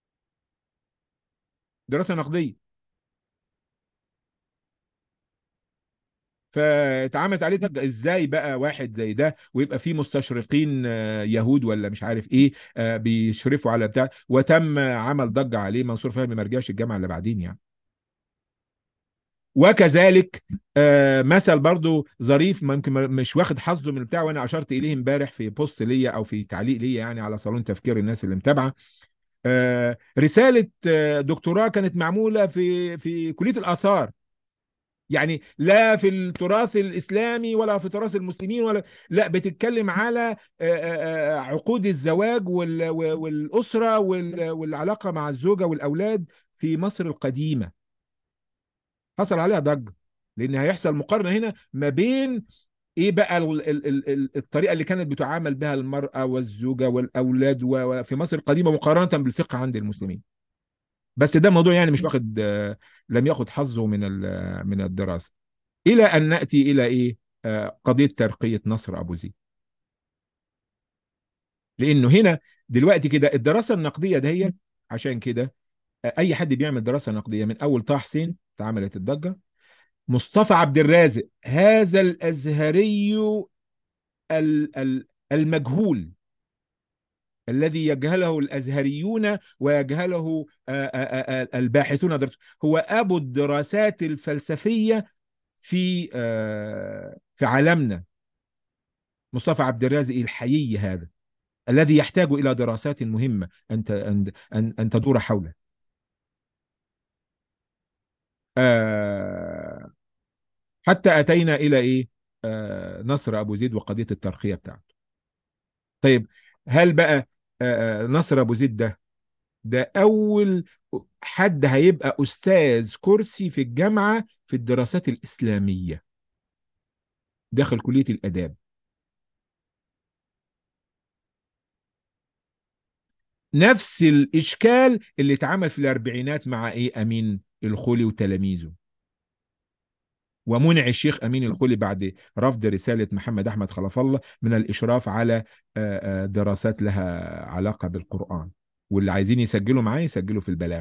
دراسة نقدية فاتعملت عليه ضجة ازاي بقى واحد زي ده ويبقى فيه مستشرقين آه، يهود ولا مش عارف ايه آه، بيشرفوا على بتاع وتم عمل ضجة عليه منصور فهمي ما رجعش الجامعة اللي بعدين يعني وكذلك آه، مثل برضو ظريف ممكن ما- مش واخد حظه من البتاع وانا اشرت اليه امبارح في بوست ليا او في تعليق ليا يعني على صالون تفكير الناس اللي متابعه آه، رسالة آه، دكتوراه كانت معمولة في في كلية الآثار يعني لا في التراث الإسلامي ولا في تراث المسلمين ولا لا بتتكلم على آه، آه، آه، عقود الزواج وال- والأسرة وال- والعلاقة مع الزوجة والأولاد في مصر القديمة حصل عليها ضجة لأن هيحصل مقارنة هنا ما بين ايه بقى ال- ال- ال- ال- الطريقه اللي كانت بتعامل بها المراه والزوجه والاولاد و- وفي مصر القديمه مقارنه بالفقه عند المسلمين بس ده موضوع يعني مش واخد آه، لم ياخد حظه من ال- من الدراسه الى ان ناتي الى ايه آه، قضيه ترقيه نصر ابو زيد لانه هنا دلوقتي كده الدراسه النقديه دهيت عشان كده آه، اي حد بيعمل دراسه نقديه من اول طه حسين اتعملت الضجه مصطفى عبد الرازق هذا الازهري ال- ال- المجهول الذي يجهله الازهريون ويجهله آه، آه، آه، الباحثون درس- هو ابو الدراسات الفلسفيه في آه، في عالمنا مصطفى عبد الرازق الحيي هذا الذي يحتاج الى دراسات مهمه ان ت- ان ان أن تدور حوله آه، حتى اتينا الى ايه آه، نصر ابو زيد وقضيه الترقيه بتاعته طيب هل بقى آه، آه، نصر ابو زيد ده ده أول حد هيبقى أستاذ كرسي في الجامعة في الدراسات الإسلامية داخل كلية الآداب نفس الإشكال اللي اتعمل في الأربعينات مع إيه أمين الخولي وتلاميذه ومنع الشيخ أمين الخولي بعد رفض رسالة محمد أحمد خلف الله من الإشراف على آه، آه، دراسات لها علاقة بالقرآن واللي عايزين يسجلوا معاه يسجلوا في البلاغ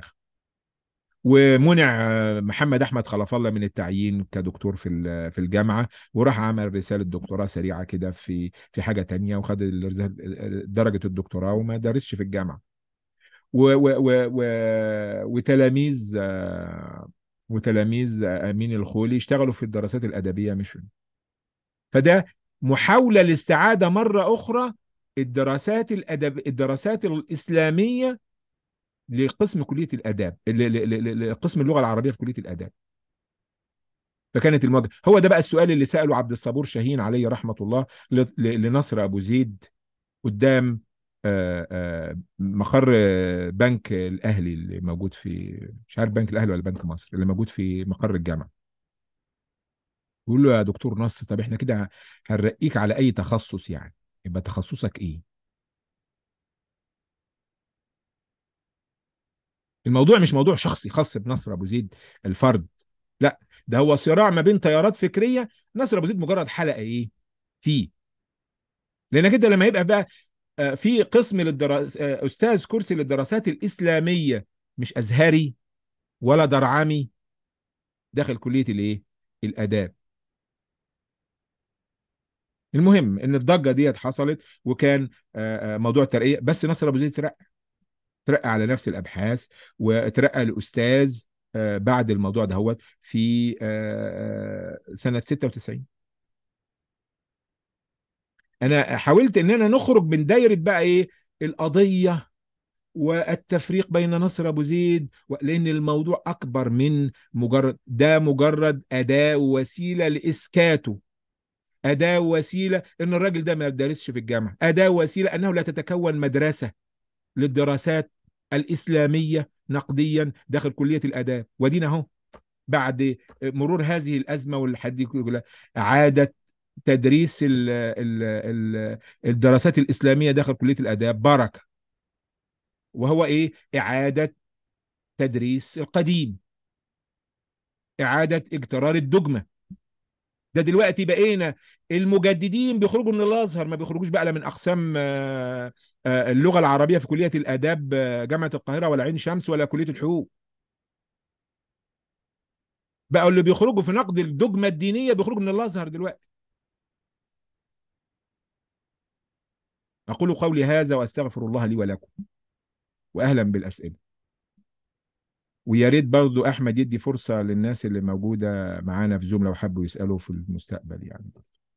ومنع آه، محمد احمد خلف الله من التعيين كدكتور في ال- في الجامعه وراح عمل رساله دكتوراه سريعه كده في في حاجه تانية وخد ال- درجه الدكتوراه وما درسش في الجامعه و و و و وتلاميذ آه، وتلاميذ امين الخولي اشتغلوا في الدراسات الادبيه مش في فده محاوله لاستعاده مره اخرى الدراسات الادب الدراسات الاسلاميه لقسم كليه الاداب ل- ل- ل- لقسم اللغه العربيه في كليه الاداب فكانت المواجهه هو ده بقى السؤال اللي ساله عبد الصبور شاهين عليه رحمه الله ل- ل- لنصر ابو زيد قدام آه، آه، مقر آه، بنك الاهلي اللي موجود في مش عارف بنك الاهلي ولا بنك مصر اللي موجود في مقر الجامعه بيقول له يا دكتور نصر طب احنا كده هنرقيك على اي تخصص يعني يبقى تخصصك ايه الموضوع مش موضوع شخصي خاص بنصر ابو زيد الفرد لا ده هو صراع ما بين تيارات فكريه نصر ابو زيد مجرد حلقه ايه فيه لانك انت لما يبقى بقى آه، في قسم للدراسات استاذ كرسي للدراسات الاسلاميه مش ازهري ولا درعمي داخل كليه الايه الاداب المهم ان الضجه ديت حصلت وكان آه، آه، موضوع ترقيه بس نصر ابو زيد ترقى ترقى على نفس الابحاث وترقى لاستاذ آه، بعد الموضوع ده هو في آه، آه، سنه 96 انا حاولت ان انا نخرج من دايره بقى ايه القضيه والتفريق بين نصر ابو زيد و- لان الموضوع اكبر من مجرد ده مجرد اداه وسيله لاسكاته اداه وسيله ان الراجل ده ما يدرسش في الجامعه اداه وسيله انه لا تتكون مدرسه للدراسات الاسلاميه نقديا داخل كليه الاداب ودينا اهو بعد مرور هذه الازمه والحديث كلها اعاده تدريس ال ال ال الدراسات الاسلاميه داخل كليه الاداب بركه وهو ايه اعاده تدريس القديم اعاده اجترار الدجمه ده دلوقتي بقينا المجددين بيخرجوا من الازهر ما بيخرجوش بقى لا من اقسام آه، آه، اللغه العربيه في كليه الاداب آه، جامعه القاهره ولا عين شمس ولا كليه الحقوق بقوا اللي بيخرجوا في نقد الدجمه الدينيه بيخرجوا من الازهر دلوقتي اقول قولي هذا واستغفر الله لي ولكم واهلا بالاسئله ويا ريت برضو احمد يدي فرصه للناس اللي موجوده معانا في زوم لو حبوا يسالوا في المستقبل يعني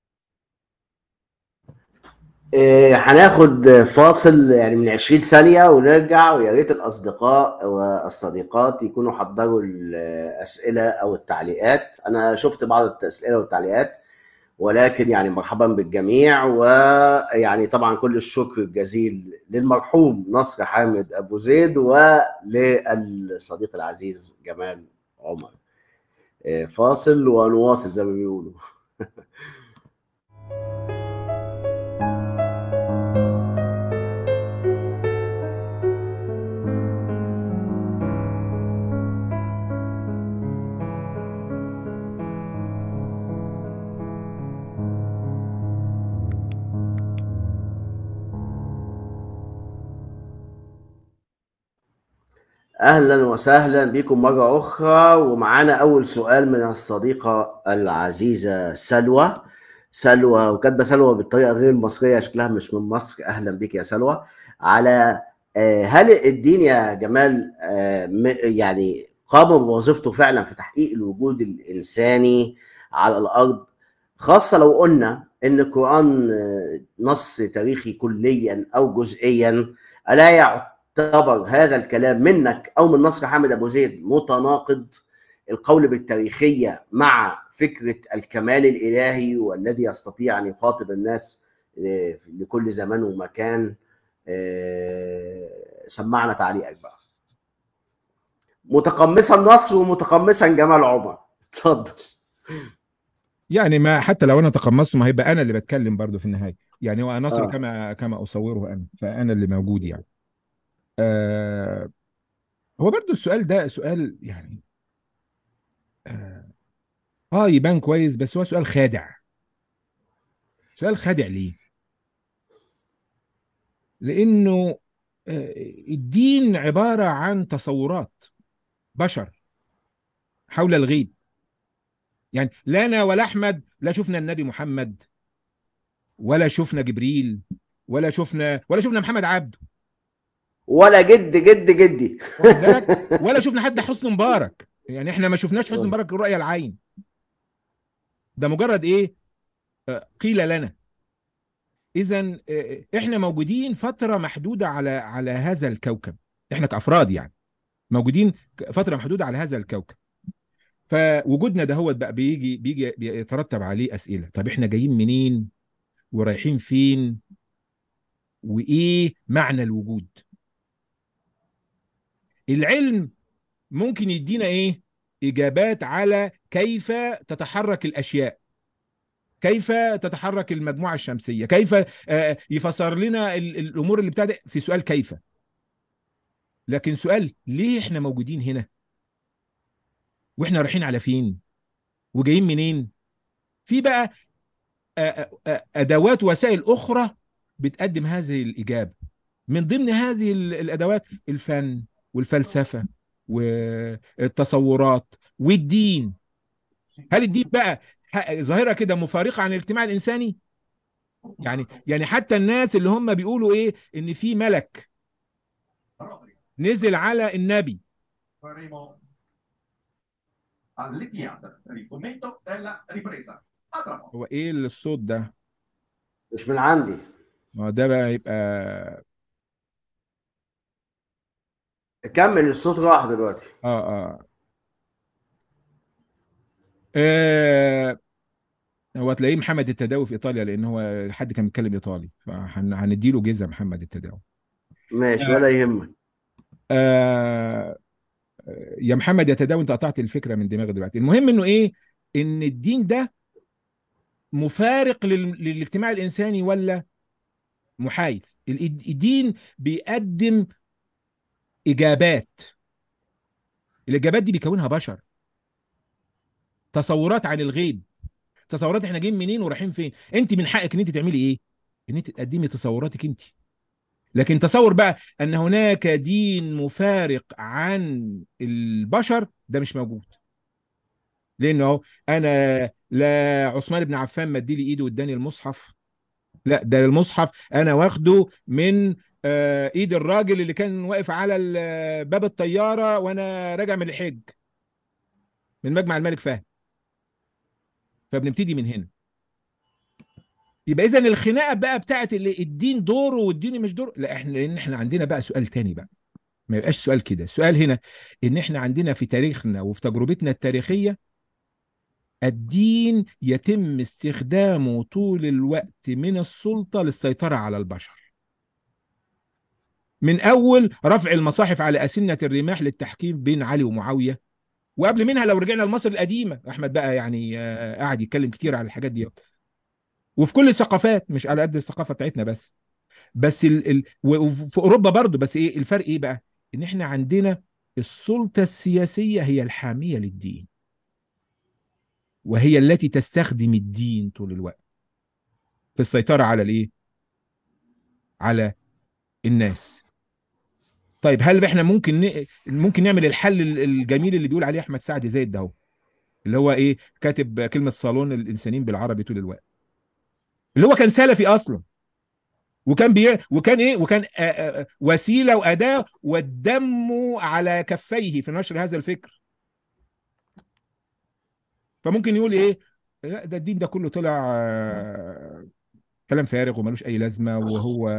إيه، هناخد فاصل يعني من 20 ثانية ونرجع ويا ريت الأصدقاء والصديقات يكونوا حضروا الأسئلة أو التعليقات أنا شفت بعض الأسئلة والتعليقات ولكن يعني مرحبا بالجميع ويعني طبعا كل الشكر الجزيل للمرحوم نصر حامد أبو زيد وللصديق العزيز جمال عمر إيه، فاصل ونواصل زي ما بيقولوا اهلا وسهلا بكم مره اخرى ومعانا اول سؤال من الصديقه العزيزه سلوى سلوى وكاتبه سلوى بالطريقه غير المصريه شكلها مش من مصر اهلا بك يا سلوى على آه، هل الدين يا جمال آه، م- يعني قام بوظيفته فعلا في تحقيق الوجود الانساني على الارض خاصه لو قلنا ان القران آه، نص تاريخي كليا او جزئيا الا يعتبر هذا الكلام منك او من نصر حامد ابو زيد متناقض القول بالتاريخيه مع فكره الكمال الالهي والذي يستطيع ان يخاطب الناس آه، لكل زمان ومكان آه، سمعنا تعليقك بقى متقمصا النصر ومتقمصا جمال عمر اتفضل يعني ما حتى لو انا تقمصته ما هيبقى انا اللي بتكلم برضو في النهايه يعني هو نصر آه. كما كما اصوره انا فانا اللي موجود يعني آه هو برضو السؤال ده سؤال يعني اه, آه يبان كويس بس هو سؤال خادع سؤال خادع ليه لانه آه الدين عباره عن تصورات بشر حول الغيب يعني لا انا ولا احمد لا شفنا النبي محمد ولا شفنا جبريل ولا شفنا ولا شفنا محمد عبده ولا جد جد جدي واخد بالك ولا شفنا حتى حسن مبارك يعني احنا ما شفناش حسن مبارك رؤية العين ده مجرد ايه آه، قيل لنا اذا آه، احنا موجودين فترة محدودة على على هذا الكوكب احنا كافراد يعني موجودين فترة محدودة على هذا الكوكب فوجودنا ده هو بقى بيجي بيجي بيترتب عليه اسئلة طب احنا جايين منين ورايحين فين وايه معنى الوجود العلم ممكن يدينا ايه اجابات على كيف تتحرك الاشياء كيف تتحرك المجموعه الشمسيه كيف آه، يفسر لنا ال- الامور اللي بتاعت في سؤال كيف لكن سؤال ليه احنا موجودين هنا واحنا رايحين على فين وجايين منين في بقى ادوات وسائل اخرى بتقدم هذه الاجابه من ضمن هذه الادوات الفن والفلسفه والتصورات والدين هل الدين بقى ظاهره كده مفارقه عن الاجتماع الانساني يعني يعني حتى الناس اللي هم بيقولوا ايه ان في ملك نزل على النبي هو ايه الصوت ده مش من عندي ما ده بقى يبقى كمل الصوت راح دلوقتي اه اه, آه. هو تلاقيه محمد التداوي في ايطاليا لان هو حد كان بيتكلم ايطالي فهنديله جزء محمد التداوي ماشي ولا يهمك آه يا محمد يا تداوي انت قطعت الفكره من دماغي دلوقتي المهم انه ايه ان الدين ده مفارق لل... للاجتماع الانساني ولا محايد الدين بيقدم اجابات الاجابات دي بيكونها بشر تصورات عن الغيب تصورات احنا جايين منين ورايحين فين انت من حقك ان انت تعملي ايه ان انت تقدمي تصوراتك انت لكن تصور بقى ان هناك دين مفارق عن البشر ده مش موجود لانه انا لا عثمان بن عفان مد لي ايده واداني المصحف لا ده المصحف انا واخده من آه ايد الراجل اللي كان واقف على باب الطياره وانا راجع من الحج من مجمع الملك فهد فبنبتدي من هنا يبقى اذا الخناقه بقى بتاعت اللي الدين دوره والدين مش دوره لا احنا لان احنا عندنا بقى سؤال تاني بقى ما يبقاش سؤال كده السؤال هنا ان احنا عندنا في تاريخنا وفي تجربتنا التاريخيه الدين يتم استخدامه طول الوقت من السلطه للسيطره على البشر من اول رفع المصاحف على اسنه الرماح للتحكيم بين علي ومعاويه وقبل منها لو رجعنا لمصر القديمه احمد بقى يعني قاعد يتكلم كتير على الحاجات دي وفي كل الثقافات مش على قد الثقافه بتاعتنا بس بس ال... ال... وفي اوروبا برضو بس ايه الفرق ايه بقى ان احنا عندنا السلطه السياسيه هي الحاميه للدين وهي التي تستخدم الدين طول الوقت في السيطره على الايه على الناس طيب هل احنا ممكن ن... ممكن نعمل الحل الجميل اللي بيقول عليه احمد سعد زايد ده هو اللي هو ايه كاتب كلمه صالون الانسانيين بالعربي طول الوقت اللي هو كان سلفي اصلا وكان بي وكان ايه وكان آآ آآ وسيله واداه والدم على كفيه في نشر هذا الفكر فممكن يقول ايه لا ده الدين ده كله طلع كلام فارغ وملوش اي لازمه وهو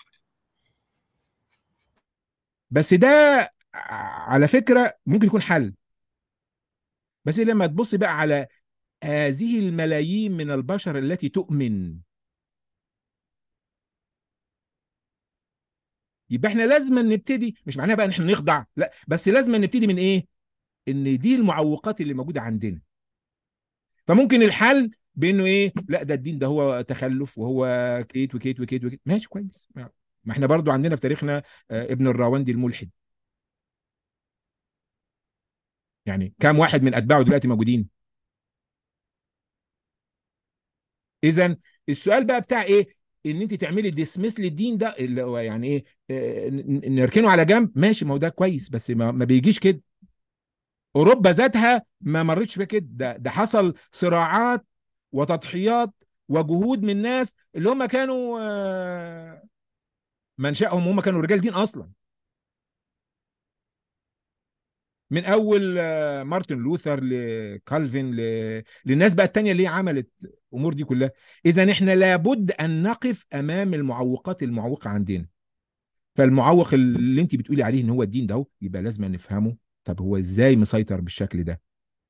بس ده على فكره ممكن يكون حل بس لما تبص بقى على هذه الملايين من البشر التي تؤمن يبقى احنا لازم نبتدي مش معناها بقى ان احنا نخضع لا بس لازم نبتدي من ايه ان دي المعوقات اللي موجوده عندنا فممكن الحل بانه ايه لا ده الدين ده هو تخلف وهو كيت وكيت وكيت وكيت ماشي كويس ما احنا برضو عندنا في تاريخنا ابن الراوندي الملحد يعني كام واحد من اتباعه دلوقتي موجودين اذا السؤال بقى بتاع ايه ان انت تعملي ديسمس للدين ده اللي هو يعني ايه آه نركنه على جنب ماشي ما هو ده كويس بس ما, ما بيجيش كده اوروبا ذاتها ما مرتش بكده ده ده حصل صراعات وتضحيات وجهود من ناس اللي هم كانوا آه منشأهم هم كانوا رجال دين اصلا من اول مارتن لوثر لكالفين ل... للناس بقى التانية اللي هي عملت الامور دي كلها اذا احنا لابد ان نقف امام المعوقات المعوقه عندنا فالمعوق اللي انت بتقولي عليه ان هو الدين ده يبقى لازم نفهمه طب هو ازاي مسيطر بالشكل ده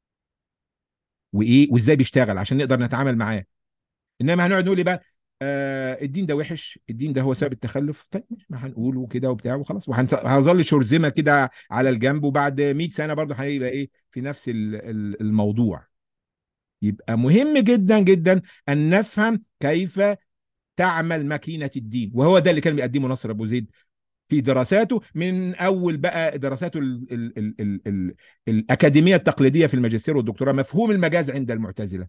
وايه وازاي بيشتغل عشان نقدر نتعامل معاه انما هنقعد نقول بقى آه الدين ده وحش الدين ده هو سبب التخلف طيب مش ما هنقوله كده وبتاع وخلاص وهنظل شرذمه كده على الجنب وبعد 100 سنه برضه هيبقى ايه في نفس الموضوع يبقى مهم جدا جدا ان نفهم كيف تعمل ماكينه الدين وهو ده اللي كان بيقدمه نصر ابو زيد في دراساته من اول بقى دراساته ال ال ال ال ال الاكاديميه التقليديه في الماجستير والدكتوراه مفهوم المجاز عند المعتزله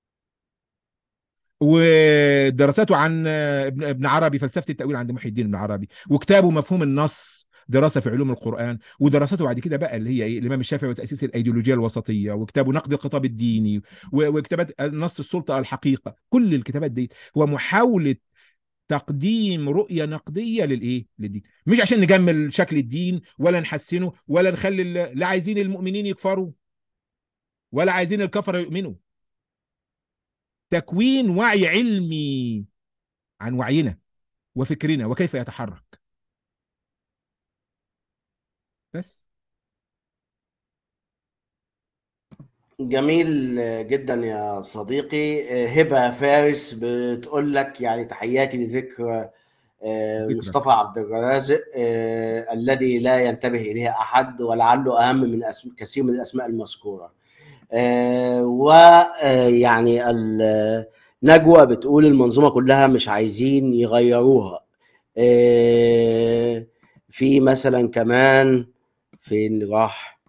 ودراساته عن ابن ابن عربي فلسفه التاويل عند محي الدين ابن عربي وكتابه مفهوم النص دراسه في علوم القران ودراسته بعد كده بقى اللي هي ايه الامام الشافعي وتاسيس الايديولوجيه الوسطيه وكتابه نقد الخطاب الديني وكتابات نص السلطه الحقيقه كل الكتابات دي هو محاوله تقديم رؤيه نقديه للايه للدين مش عشان نجمل شكل الدين ولا نحسنه ولا نخلي لا عايزين المؤمنين يكفروا ولا عايزين الكفره يؤمنوا تكوين وعي علمي عن وعينا وفكرنا وكيف يتحرك بس جميل جدا يا صديقي هبة فارس بتقول لك يعني تحياتي لذكرى مصطفى عبد الرازق الذي لا ينتبه إليها أحد ولعله أهم من كثير من الأسماء المذكورة ويعني نجوى بتقول المنظومة كلها مش عايزين يغيروها في مثلا كمان فين راح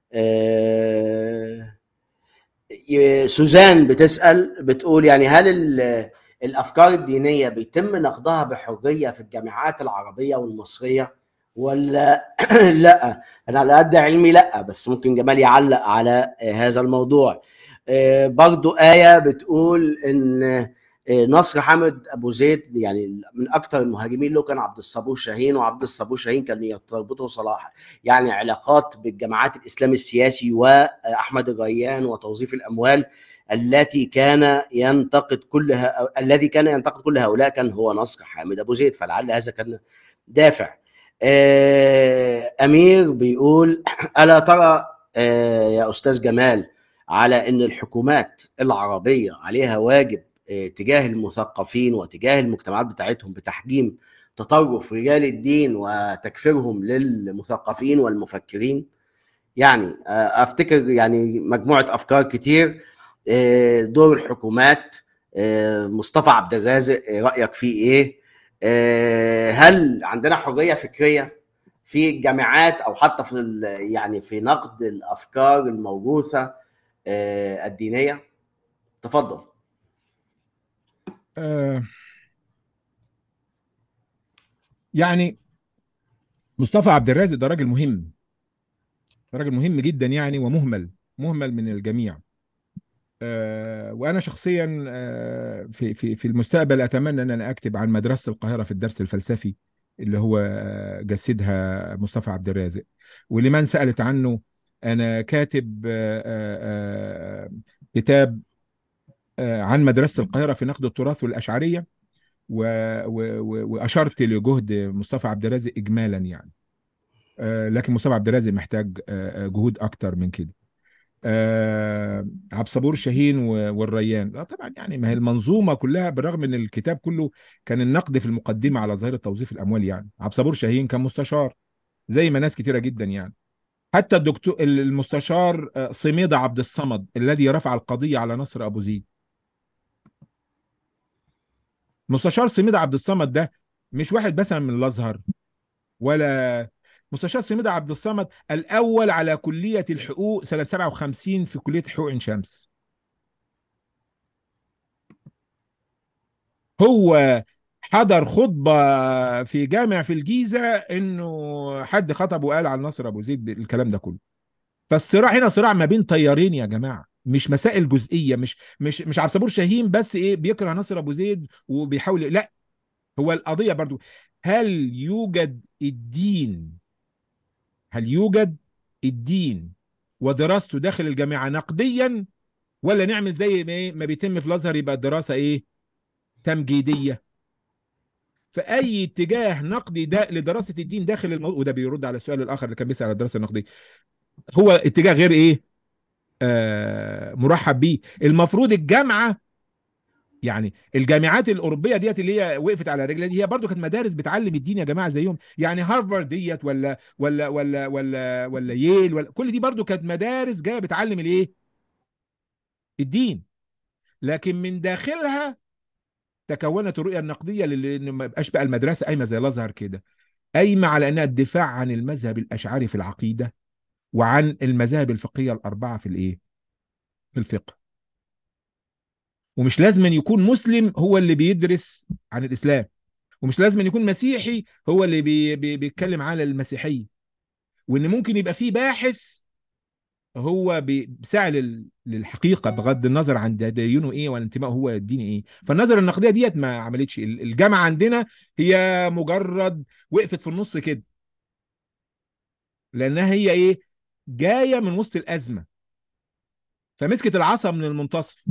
سوزان بتسأل بتقول يعني هل الأفكار الدينية بيتم نقدها بحرية في الجامعات العربية والمصرية ولا لا أنا على قد علمي لا بس ممكن جمال يعلق على هذا الموضوع برضو آية بتقول إن نصر حامد ابو زيد يعني من اكثر المهاجمين له كان عبد الصبور شاهين وعبد الصبور شاهين كان تربطه صلاح يعني علاقات بالجماعات الاسلام السياسي واحمد الريان وتوظيف الاموال التي كان ينتقد كل الذي كان ينتقد كل هؤلاء كان هو نصر حامد ابو زيد فلعل هذا كان دافع امير بيقول الا ترى يا استاذ جمال على ان الحكومات العربيه عليها واجب تجاه المثقفين وتجاه المجتمعات بتاعتهم بتحجيم تطرف رجال الدين وتكفيرهم للمثقفين والمفكرين يعني افتكر يعني مجموعه افكار كتير دور الحكومات مصطفى عبد الرازق رايك فيه ايه هل عندنا حريه فكريه في الجامعات او حتى في يعني في نقد الافكار الموروثه الدينيه تفضل آه يعني مصطفى عبد الرازق ده راجل مهم راجل مهم جدا يعني ومهمل مهمل من الجميع آه وانا شخصيا آه في في في المستقبل اتمنى ان انا اكتب عن مدرسه القاهره في الدرس الفلسفي اللي هو جسدها مصطفى عبد الرازق ولمن سالت عنه انا كاتب كتاب عن مدرسة القاهرة في نقد التراث والأشعرية و... و... وأشرت لجهد مصطفى عبد الرازق إجمالا يعني لكن مصطفى عبد الرازق محتاج جهود أكتر من كده عبد صبور شاهين والريان لا طبعا يعني ما هي المنظومة كلها بالرغم ان الكتاب كله كان النقد في المقدمة على ظاهرة توظيف الأموال يعني عبد صبور شاهين كان مستشار زي ما ناس كتيرة جدا يعني حتى الدكتور المستشار صميدة عبد الصمد الذي رفع القضية على نصر أبو زيد مستشار سميد عبد الصمد ده مش واحد مثلا من الازهر ولا مستشار سميد عبد الصمد الاول على كليه الحقوق سنه 57 في كليه حقوق عين شمس هو حضر خطبه في جامع في الجيزه انه حد خطب وقال عن نصر ابو زيد الكلام ده كله فالصراع هنا صراع ما بين طيارين يا جماعه مش مسائل جزئيه مش مش مش عبد الصبور شاهين بس ايه بيكره ناصر ابو زيد وبيحاول لا هو القضيه برضو هل يوجد الدين هل يوجد الدين ودراسته داخل الجامعه نقديا ولا نعمل زي ما ما بيتم في الازهر يبقى الدراسه ايه تمجيديه في اي اتجاه نقدي ده لدراسه الدين داخل الموضوع وده بيرد على السؤال الاخر اللي كان بيسال على الدراسه النقديه هو اتجاه غير ايه آه مرحب بيه المفروض الجامعه يعني الجامعات الاوروبيه ديت اللي هي وقفت على رجلها دي هي برضو كانت مدارس بتعلم الدين يا جماعه زيهم يعني هارفارد ديت ولا ولا ولا ولا ولا ييل ولا كل دي برضو كانت مدارس جايه بتعلم الايه الدين لكن من داخلها تكونت الرؤيه النقديه لان ما يبقاش بقى المدرسه قايمه زي الازهر كده قايمه على انها الدفاع عن المذهب الاشعري في العقيده وعن المذاهب الفقهيه الاربعه في الايه في الفقه ومش لازم أن يكون مسلم هو اللي بيدرس عن الاسلام ومش لازم أن يكون مسيحي هو اللي بي بي بيتكلم على المسيحيه وان ممكن يبقى فيه باحث هو بيسعى لل- للحقيقه بغض النظر عن تدينه ايه ولا انتمائه هو الديني ايه فالنظره النقديه ديت ما عملتش ال- الجامعه عندنا هي مجرد وقفت في النص كده لانها هي ايه جايه من وسط الازمه فمسكت العصا من المنتصف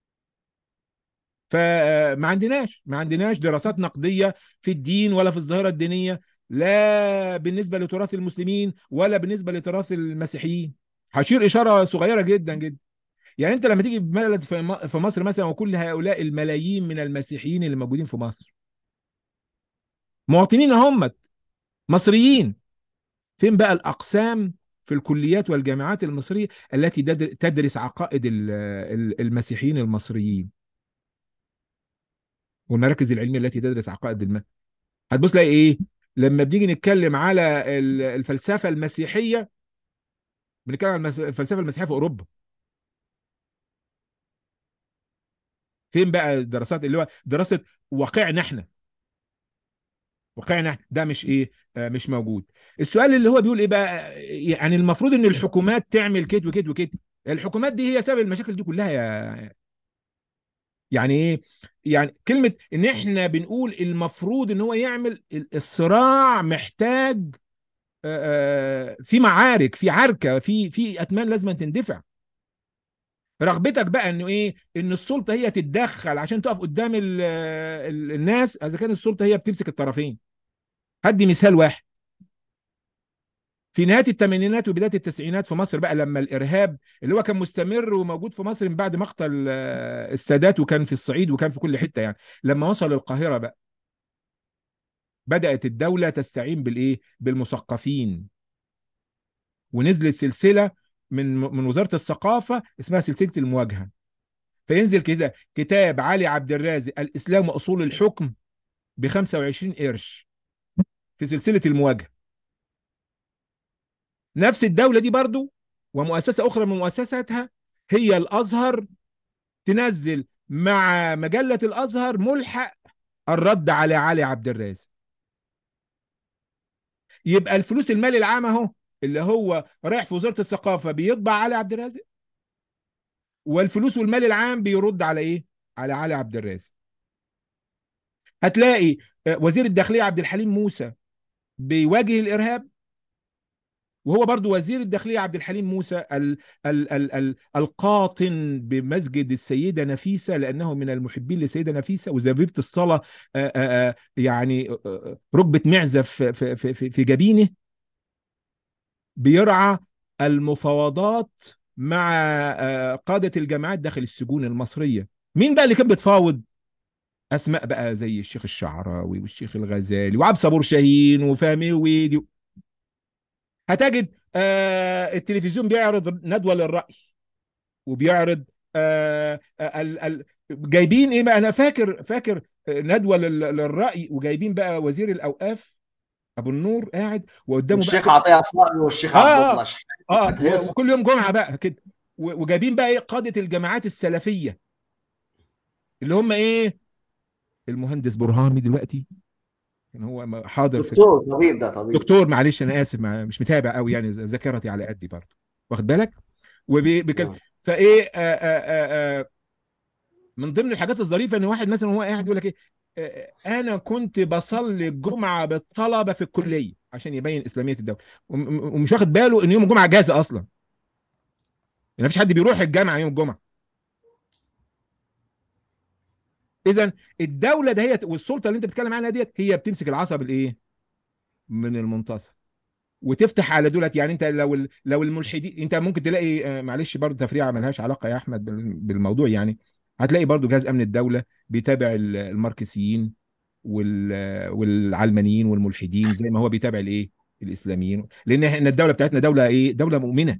فما عندناش ما عندناش دراسات نقديه في الدين ولا في الظاهره الدينيه لا بالنسبه لتراث المسلمين ولا بالنسبه لتراث المسيحيين هشير اشاره صغيره جدا جدا يعني انت لما تيجي بلد في م- في مصر مثلا وكل هؤلاء الملايين من المسيحيين اللي موجودين في مصر مواطنين هم مصريين فين بقى الاقسام في الكليات والجامعات المصريه التي تدر- تدرس عقائد ال- ال- المسيحيين المصريين والمراكز العلميه التي تدرس عقائد الم... هتبص تلاقي ايه لما بنيجي نتكلم على ال- الفلسفه المسيحيه بنتكلم عن المس- الفلسفه المسيحيه في اوروبا فين بقى الدراسات اللي هو دراسه واقعنا احنا واقعنا احنا ده مش ايه آه مش موجود السؤال اللي هو بيقول ايه بقى يعني المفروض ان الحكومات تعمل كده وكده وكده الحكومات دي هي سبب المشاكل دي كلها يا يعني ايه يعني كلمة ان احنا بنقول المفروض ان هو يعمل الصراع محتاج آه، آه، في معارك في عركة في في اتمان لازم تندفع رغبتك بقى انه ايه ان السلطة هي تتدخل عشان تقف قدام ال ال الناس اذا كان السلطة هي بتمسك الطرفين هدي مثال واحد في نهاية الثمانينات وبداية التسعينات في مصر بقى لما الإرهاب اللي هو كان مستمر وموجود في مصر من بعد مقتل آه، السادات وكان في الصعيد وكان في كل حتة يعني لما وصل القاهرة بقى بدأت الدولة تستعين بالإيه؟ بالمثقفين ونزلت سلسلة من من وزارة الثقافة اسمها سلسلة المواجهة فينزل كده كتاب علي عبد الرازق الإسلام وأصول الحكم ب 25 قرش في سلسلة المواجهة نفس الدولة دي برضو ومؤسسة أخرى من مؤسساتها هي الأزهر تنزل مع مجلة الأزهر ملحق الرد على علي عبد الرازق يبقى الفلوس المال العام اهو اللي هو رايح في وزارة الثقافة بيطبع علي عبد الرازق والفلوس والمال العام بيرد على ايه؟ على علي عبد الرازق هتلاقي آه، وزير الداخلية عبد الحليم موسى بيواجه الإرهاب وهو برضو وزير الداخلية عبد الحليم موسى ال ال ال ال القاطن بمسجد السيدة نفيسة لأنه من المحبين للسيدة نفيسة وزبيبة الصلاة آه، آه، آه، يعني آه، آه، ركبة معزة في في في في- في جبينه بيرعى المفاوضات مع آه، قادة الجماعات داخل السجون المصرية مين بقى اللي كان بيتفاوض أسماء بقى زي الشيخ الشعراوي والشيخ الغزالي وعبد صبور شاهين وفهمي ويدي هتجد آه التلفزيون بيعرض ندوة للرأي وبيعرض آه آه، ال ال جايبين ايه بقى انا فاكر فاكر ندوة لل- للرأي وجايبين بقى وزير الأوقاف أبو النور قاعد وقدامه بقى والشيخ عطيه صاوي والشيخ عبد اه الله اه شحات اه هيص. وكل يوم جمعة بقى كده و- وجايبين بقى ايه قادة الجماعات السلفية اللي هم ايه المهندس برهامي دلوقتي كان هو حاضر في دكتور طبيب ده طبيب دكتور معلش انا اسف مع- مش متابع قوي يعني ذاكرتي على قدي برضه واخد بالك وبكلم نعم. فايه آه آه آه آه من ضمن الحاجات الظريفه ان واحد مثلا وهو قاعد يقول لك ايه آه، انا كنت بصلي الجمعه بالطلبه في الكليه عشان يبين اسلاميه الدوله وم- وم- ومش واخد باله ان يوم الجمعه اجازه اصلا يعني مفيش حد بيروح الجامعه يوم الجمعه اذا الدوله دهيت والسلطه اللي انت بتتكلم عنها ديت هي بتمسك العصا بالايه من المنتصف وتفتح على دولت يعني انت لو ال- لو الملحدين انت ممكن تلاقي آه، معلش برضه تفريعه ملهاش علاقه يا احمد بال- بالموضوع يعني هتلاقي برضه جهاز امن الدوله بيتابع ال- الماركسيين وال- والعلمانيين والملحدين زي ما هو بيتابع الايه الاسلاميين لان احنا الدوله بتاعتنا دوله ايه دوله مؤمنه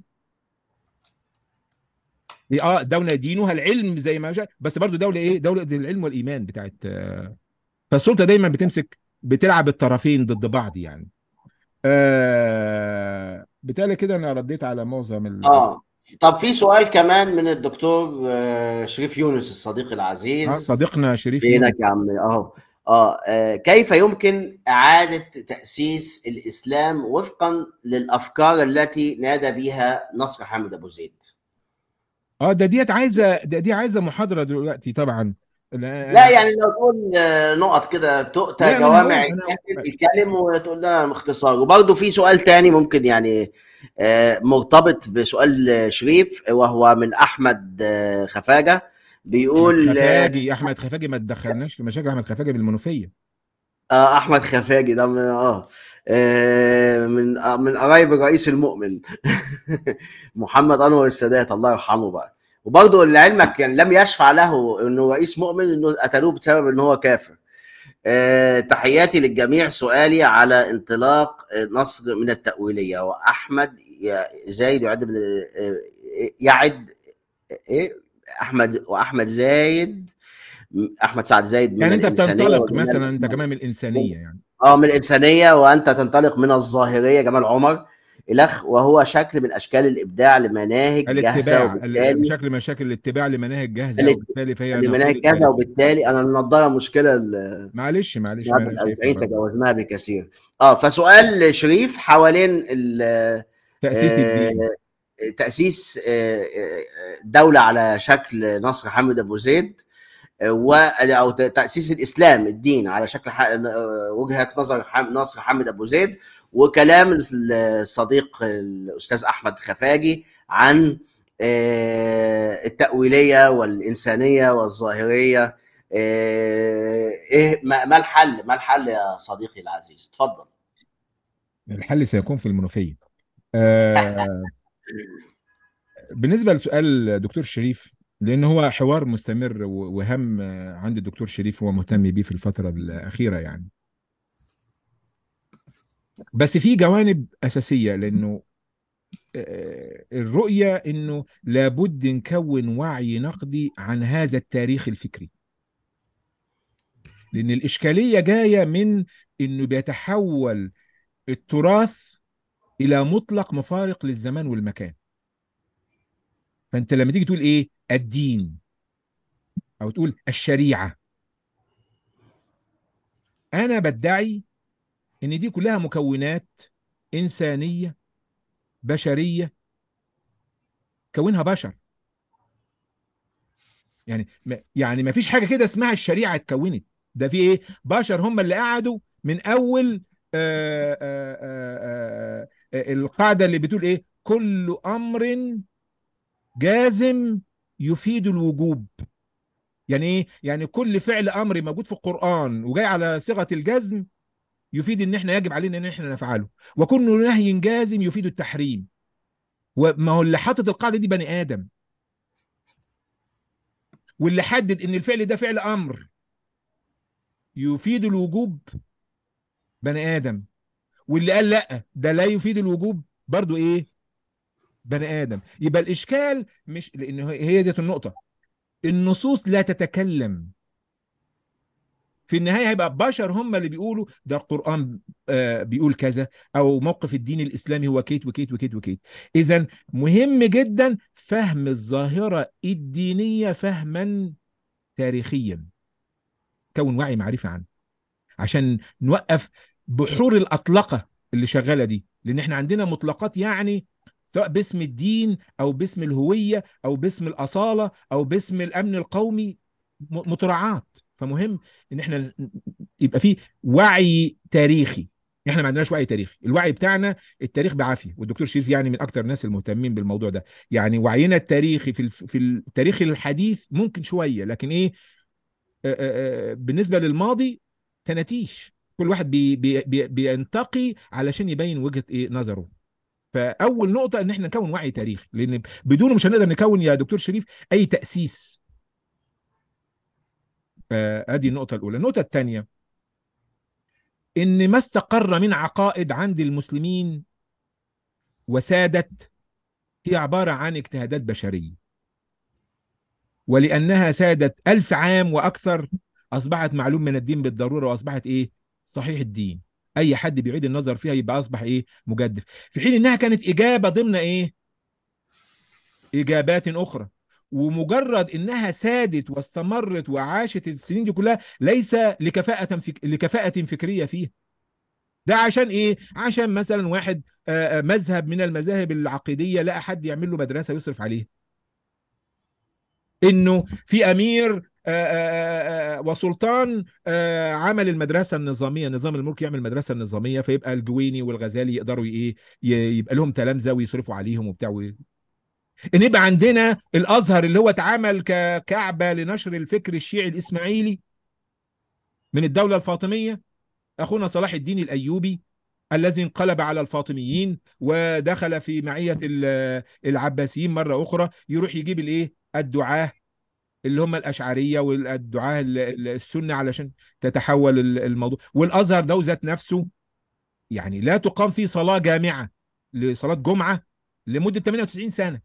هي اه دوله دينها العلم زي ما جاء بس برضه دوله ايه دوله العلم والايمان بتاعت آه، فالسلطه دايما بتمسك بتلعب الطرفين ضد بعض يعني آه بالتالي كده انا رديت على معظم ال... اه طب في سؤال كمان من الدكتور آه، شريف يونس الصديق آه العزيز صديقنا شريف فينك يونس يا عم اهو اه آه، كيف يمكن إعادة تأسيس الإسلام وفقا للأفكار التي نادى بها نصر حامد أبو زيد اه ده ديت عايزه ده دي عايزه محاضره دلوقتي طبعا لا لا يعني لو تقول آه، نقط كده تؤتى لا ما انا جوامع هقول انا الكلم الكلم وتقول لها باختصار وبرضه في سؤال تاني ممكن يعني آه، مرتبط بسؤال شريف وهو من أحمد آه، خفاجة احمد بيقول آه، خفاجي احمد خفاجي ما تدخلناش في مشاكل احمد خفاجي بالمنوفيه اه احمد خفاجي ده من اه آه، من آه، من قرايب الرئيس المؤمن محمد انور السادات الله يرحمه بقى وبرضه لعلمك يعني لم يشفع له انه رئيس مؤمن انه قتلوه بسبب ان هو كافر آه، تحياتي للجميع سؤالي على انطلاق آه، نصر من التأويلية وأحمد ي- زايد يعد من آه، يعد إيه أحمد وأحمد زايد أحمد سعد زايد من يعني انت الإنسانية بتنطلق وجمال مثلا انت عمر كمان من الانسانيه يعني اه من الإنسانية وأنت تنطلق من الظاهرية جمال عمر الأخ وهو شكل من أشكال الإبداع لمناهج جاهزة الاتباع ال- وبالتالي بشكل مشاكل الاتباع لمناهج جاهزه الات- وبالتالي فهي لمناهج نقيض جاهزة ذلك وبالتالي أنا النضارة مشكلة ال- معلش معلش بعد ما انا شايفها الأربعين برضه تجاوزناها بكثير اه فسؤال شريف حوالين ال- تاسيس الدين آه، تأسيس آه، آه، دولة على شكل نصر حامد أبو زيد آه، و أو ت- تأسيس الإسلام الدين على شكل ح- آه، وجهة نظر حام- نصر حامد أبو زيد وكلام الصديق الأستاذ أحمد خفاجي عن آه، التأويلية والإنسانية والظاهرية آه، إيه ما ما الحل ما الحل يا صديقي العزيز تفضل الحل سيكون في المنوفيه آه بالنسبه لسؤال دكتور شريف لان هو حوار مستمر و- وهم آه، عند الدكتور شريف هو مهتم بيه في الفتره الاخيره يعني بس في جوانب اساسيه لانه آه، الرؤيه انه لابد نكون وعي نقدي عن هذا التاريخ الفكري لان الاشكاليه جايه من انه بيتحول التراث الى مطلق مفارق للزمان والمكان فانت لما تيجي تقول ايه الدين او تقول الشريعه انا بدعي ان دي كلها مكونات انسانيه بشريه كونها بشر يعني ما يعني ما فيش حاجه كده اسمها الشريعه اتكونت ده في ايه بشر هم اللي قعدوا من اول آآ آآ آآ آآ القاعده اللي بتقول ايه كل امر جازم يفيد الوجوب يعني ايه يعني كل فعل امر موجود في القران وجاي على صيغه الجزم يفيد ان احنا يجب علينا ان احنا نفعله وكل نهي جازم يفيد التحريم وما هو اللي حاطط القاعده دي بني ادم واللي حدد ان الفعل ده فعل امر يفيد الوجوب بني ادم واللي قال لا ده لا يفيد الوجوب برضو ايه بني ادم يبقى الاشكال مش لان هي دي النقطه النصوص لا تتكلم في النهايه هيبقى بشر هم اللي بيقولوا ده القران آه بيقول كذا او موقف الدين الاسلامي هو كيت وكيت وكيت وكيت اذا مهم جدا فهم الظاهره الدينيه فهما تاريخيا كون وعي معرفه عنه عشان نوقف بحور الاطلقه اللي شغاله دي لان احنا عندنا مطلقات يعني سواء باسم الدين او باسم الهويه او باسم الاصاله او باسم الامن القومي م- متراعات فمهم ان احنا ن- يبقى في وعي تاريخي احنا ما عندناش وعي تاريخي الوعي بتاعنا التاريخ بعافيه والدكتور شريف يعني من اكتر الناس المهتمين بالموضوع ده يعني وعينا التاريخي في الف- في التاريخ الحديث ممكن شويه لكن ايه آه، آه، آه، بالنسبه للماضي تناتيش كل واحد بي بي بي بينتقي علشان يبين وجهه ايه نظره فاول نقطه ان احنا نكون وعي تاريخي لان بدونه مش هنقدر نكون يا دكتور شريف اي تاسيس فادي النقطه الاولى النقطه الثانيه ان ما استقر من عقائد عند المسلمين وسادت هي عباره عن اجتهادات بشريه ولانها سادت ألف عام واكثر اصبحت معلوم من الدين بالضروره واصبحت ايه صحيح الدين اي حد بيعيد النظر فيها يبقى اصبح ايه مجدف في حين انها كانت اجابه ضمن ايه اجابات اخرى ومجرد انها سادت واستمرت وعاشت السنين دي كلها ليس لكفاءة فك... لكفاءة فكرية فيها ده عشان ايه عشان مثلا واحد آه، آه، مذهب من المذاهب العقيدية لقى حد يعمل له مدرسة يصرف عليه انه في امير آه، آه، آه، وسلطان آه، عمل المدرسه النظاميه نظام الملك يعمل المدرسه النظاميه فيبقى الجويني والغزالي يقدروا ايه ي- يبقى لهم تلامذه ويصرفوا عليهم وبتاع و- ان يبقى عندنا الازهر اللي هو اتعمل ككعبه لنشر الفكر الشيعي الاسماعيلي من الدوله الفاطميه اخونا صلاح الدين الايوبي الذي انقلب على الفاطميين ودخل في معيه ال- العباسيين مره اخرى يروح يجيب الايه الدعاه اللي هم الاشعريه والدعاه ال- ال- السنه علشان تتحول ال- الموضوع والازهر ده ذات نفسه يعني لا تقام فيه صلاه جامعه لصلاه جمعه لمده 98 سنه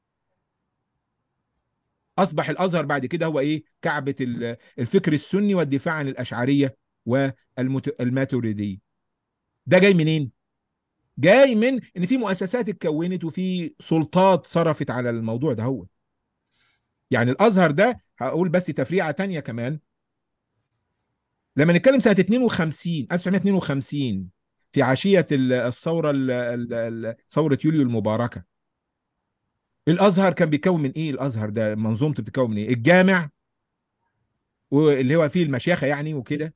اصبح الازهر بعد كده هو ايه كعبه ال- الفكر السني والدفاع عن الاشعريه والماتريديه ده جاي منين جاي من ان في مؤسسات اتكونت وفي سلطات صرفت على الموضوع ده هو يعني الازهر ده هقول بس تفريعه تانية كمان لما نتكلم سنه 52 1952 في عشيه ال- الثوره ال- ال- ال- ثوره يوليو المباركه الازهر كان بيتكون من ايه الازهر ده منظومته بتتكون من ايه الجامع واللي هو فيه المشيخه يعني وكده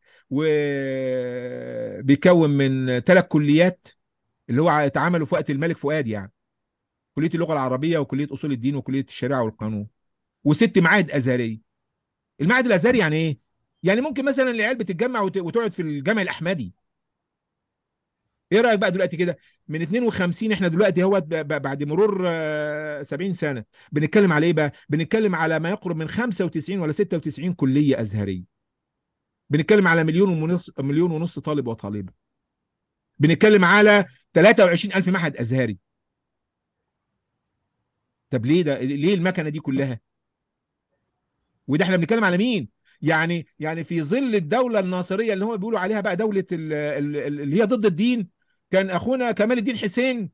وبيكون من ثلاث كليات اللي هو اتعملوا في وقت الملك فؤاد يعني كليه اللغه العربيه وكليه اصول الدين وكليه الشريعه والقانون وست معاهد ازهريه المعهد الازهري يعني ايه يعني ممكن مثلا العيال بتتجمع وت- وتقعد في الجامع الاحمدي ايه رايك بقى دلوقتي كده من 52 احنا دلوقتي هو بعد مرور آه، 70 سنه بنتكلم على ايه بقى بنتكلم على ما يقرب من 95 ولا 96 كليه ازهريه بنتكلم على مليون ونص مليون ونص طالب وطالبه بنتكلم على 23 ألف معهد أزهري طب ليه ده ليه المكنة دي كلها وده احنا بنتكلم على مين يعني يعني في ظل الدولة الناصرية اللي هم بيقولوا عليها بقى دولة ال- ال- ال- اللي هي ضد الدين كان أخونا كمال الدين حسين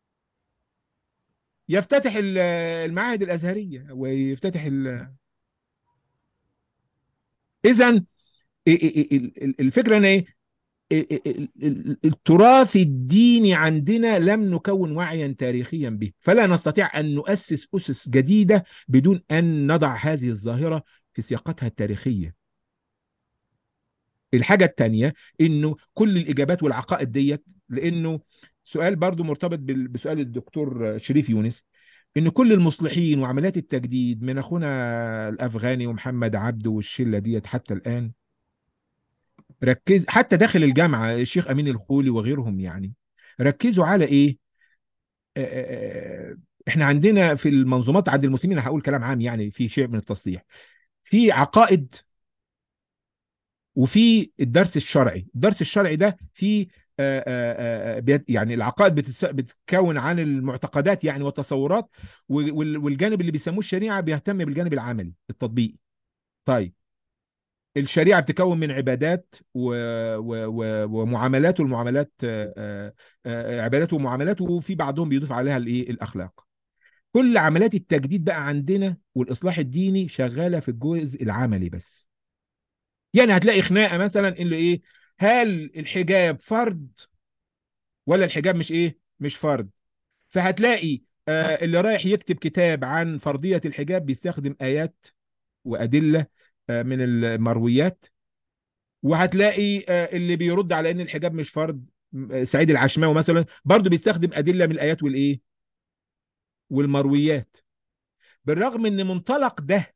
يفتتح ال- المعاهد الأزهرية ويفتتح ال... إذا الفكرة أنا إيه التراث الديني عندنا لم نكون وعيا تاريخيا به فلا نستطيع أن نؤسس أسس جديدة بدون أن نضع هذه الظاهرة في سياقتها التاريخية الحاجة التانية انه كل الاجابات والعقائد ديت لانه سؤال برضو مرتبط بال- بسؤال الدكتور شريف يونس ان كل المصلحين وعمليات التجديد من اخونا الافغاني ومحمد عبده والشلة ديت حتى الان ركز حتى داخل الجامعة الشيخ امين الخولي وغيرهم يعني ركزوا على ايه آه، آه، آه، احنا عندنا في المنظومات عند المسلمين هقول كلام عام يعني في شيء من التصحيح في عقائد وفي الدرس الشرعي الدرس الشرعي ده في آه، آه، آه، بيت- يعني العقائد بتتس- بتتكون عن المعتقدات يعني والتصورات وال- والجانب اللي بيسموه الشريعة بيهتم بالجانب العملي التطبيقي طيب الشريعة بتتكون من عبادات و... و... و... ومعاملات والمعاملات آه، آه، آه، عبادات ومعاملات وفي بعضهم بيضيف عليها الايه الاخلاق كل عمليات التجديد بقى عندنا والاصلاح الديني شغالة في الجزء العملي بس يعني هتلاقي خناقه مثلا اللي ايه هل الحجاب فرض ولا الحجاب مش ايه مش فرض فهتلاقي آه اللي رايح يكتب كتاب عن فرضيه الحجاب بيستخدم ايات وادله آه من المرويات وهتلاقي آه اللي بيرد على ان الحجاب مش فرض آه، سعيد العشماوي مثلا برضه بيستخدم ادله من الايات والايه والمرويات بالرغم ان منطلق ده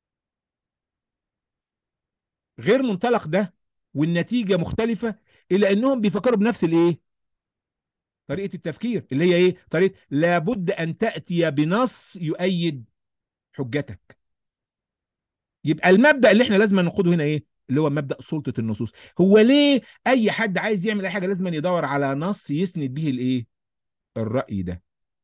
غير منطلق ده والنتيجه مختلفه الا انهم بيفكروا بنفس الايه طريقه التفكير اللي هي ايه طريقه لابد ان تاتي بنص يؤيد حجتك يبقى المبدا اللي احنا لازم ناخده هنا ايه اللي هو مبدا سلطه النصوص هو ليه اي حد عايز يعمل اي حاجه لازم يدور على نص يسند به الايه الراي ده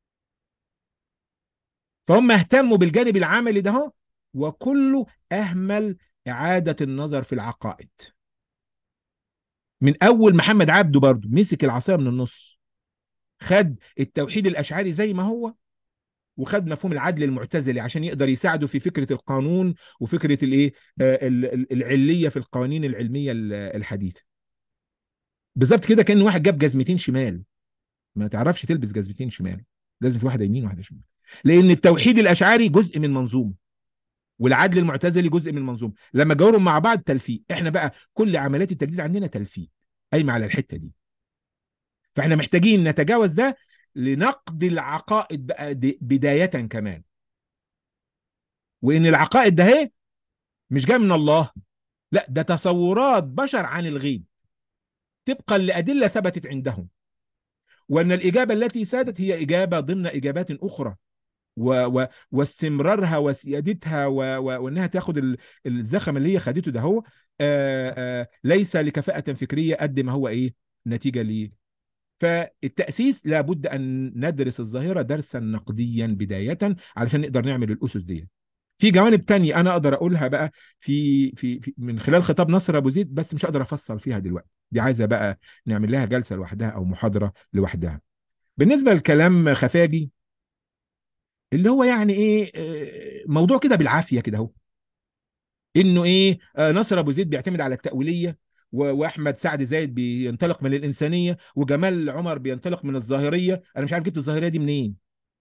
فهم اهتموا بالجانب العملي ده اهو وكله اهمل اعاده النظر في العقائد من اول محمد عبده برضه مسك العصايه من النص خد التوحيد الاشعري زي ما هو وخد مفهوم العدل المعتزلي عشان يقدر يساعده في فكره القانون وفكره الايه آه، ال- ال- العليه في القوانين العلميه ال- الحديثه بالظبط كده كان واحد جاب جزمتين شمال ما تعرفش تلبس جزمتين شمال لازم في واحده يمين وواحده شمال لان التوحيد الاشعري جزء من منظومه والعدل المعتزلي جزء من المنظومه لما جاورهم مع بعض تلفيق احنا بقى كل عمليات التجديد عندنا تلفيق قايمه على الحته دي فاحنا محتاجين نتجاوز ده لنقد العقائد بقى دي- بدايه كمان وان العقائد ده هي مش جايه من الله لا ده تصورات بشر عن الغيب طبقا لادله ثبتت عندهم وان الاجابه التي سادت هي اجابه ضمن اجابات اخرى و و واستمرارها وسيادتها و و وانها تاخد ال- الزخم اللي هي خدته ده هو آه آه ليس لكفاءة فكرية قد ما هو ايه نتيجة ليه فالتأسيس لابد أن ندرس الظاهرة درسا نقديا بداية علشان نقدر نعمل الأسس دي في جوانب تانية أنا أقدر أقولها بقى في, في, في من خلال خطاب نصر أبو زيد بس مش أقدر أفصل فيها دلوقتي دي عايزة بقى نعمل لها جلسة لوحدها أو محاضرة لوحدها بالنسبة لكلام خفاجي اللي هو يعني ايه آه، موضوع كده بالعافيه كده اهو انه ايه آه، نصر ابو زيد بيعتمد على التاويليه و- واحمد سعد زايد بينطلق من الانسانيه وجمال عمر بينطلق من الظاهريه انا مش عارف جبت الظاهريه دي منين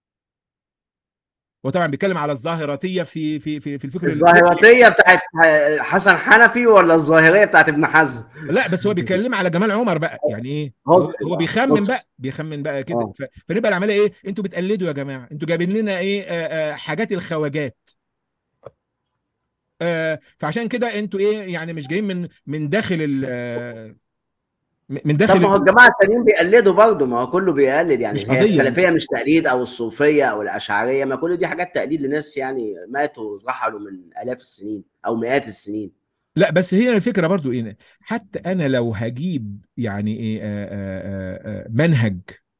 وطبعا بيتكلم على الظاهراتيه في في في في الفكر ال- الظاهراتيه بتاعت حسن حنفي ولا الظاهريه بتاعت ابن حزم؟ لا بس هو بيتكلم على جمال عمر بقى يعني ايه هو- هو, هو بيخمن هو- بقى بيخمن بقى كده آه. ف- فنبقى العمليه ايه انتوا بتقلدوا يا جماعه انتوا جايبين لنا ايه آه، آه، حاجات الخواجات آه، فعشان كده انتوا ايه يعني مش جايين من من داخل ال آه، من داخل طب ما هو ال- الجماعه التانيين بيقلدوا برضه ما هو كله بيقلد يعني مش هي قضية. السلفيه مش تقليد او الصوفيه او الاشعريه ما كل دي حاجات تقليد لناس يعني ماتوا رحلوا من الاف السنين او مئات السنين لا بس هي الفكره برضو ايه حتى انا لو هجيب يعني ايه آه، آه، آه، منهج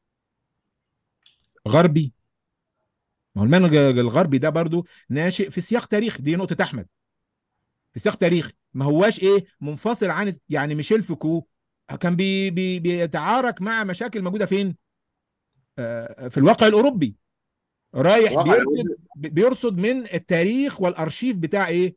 غربي ما هو المنهج الغربي ده برضو ناشئ في سياق تاريخي دي نقطه احمد في سياق تاريخي ما هواش ايه منفصل عن يعني ميشيل فوكو كان بي بي بيتعارك مع مشاكل موجوده فين آه، في الواقع الاوروبي رايح الواقع بيرصد بيرصد من التاريخ والارشيف بتاع ايه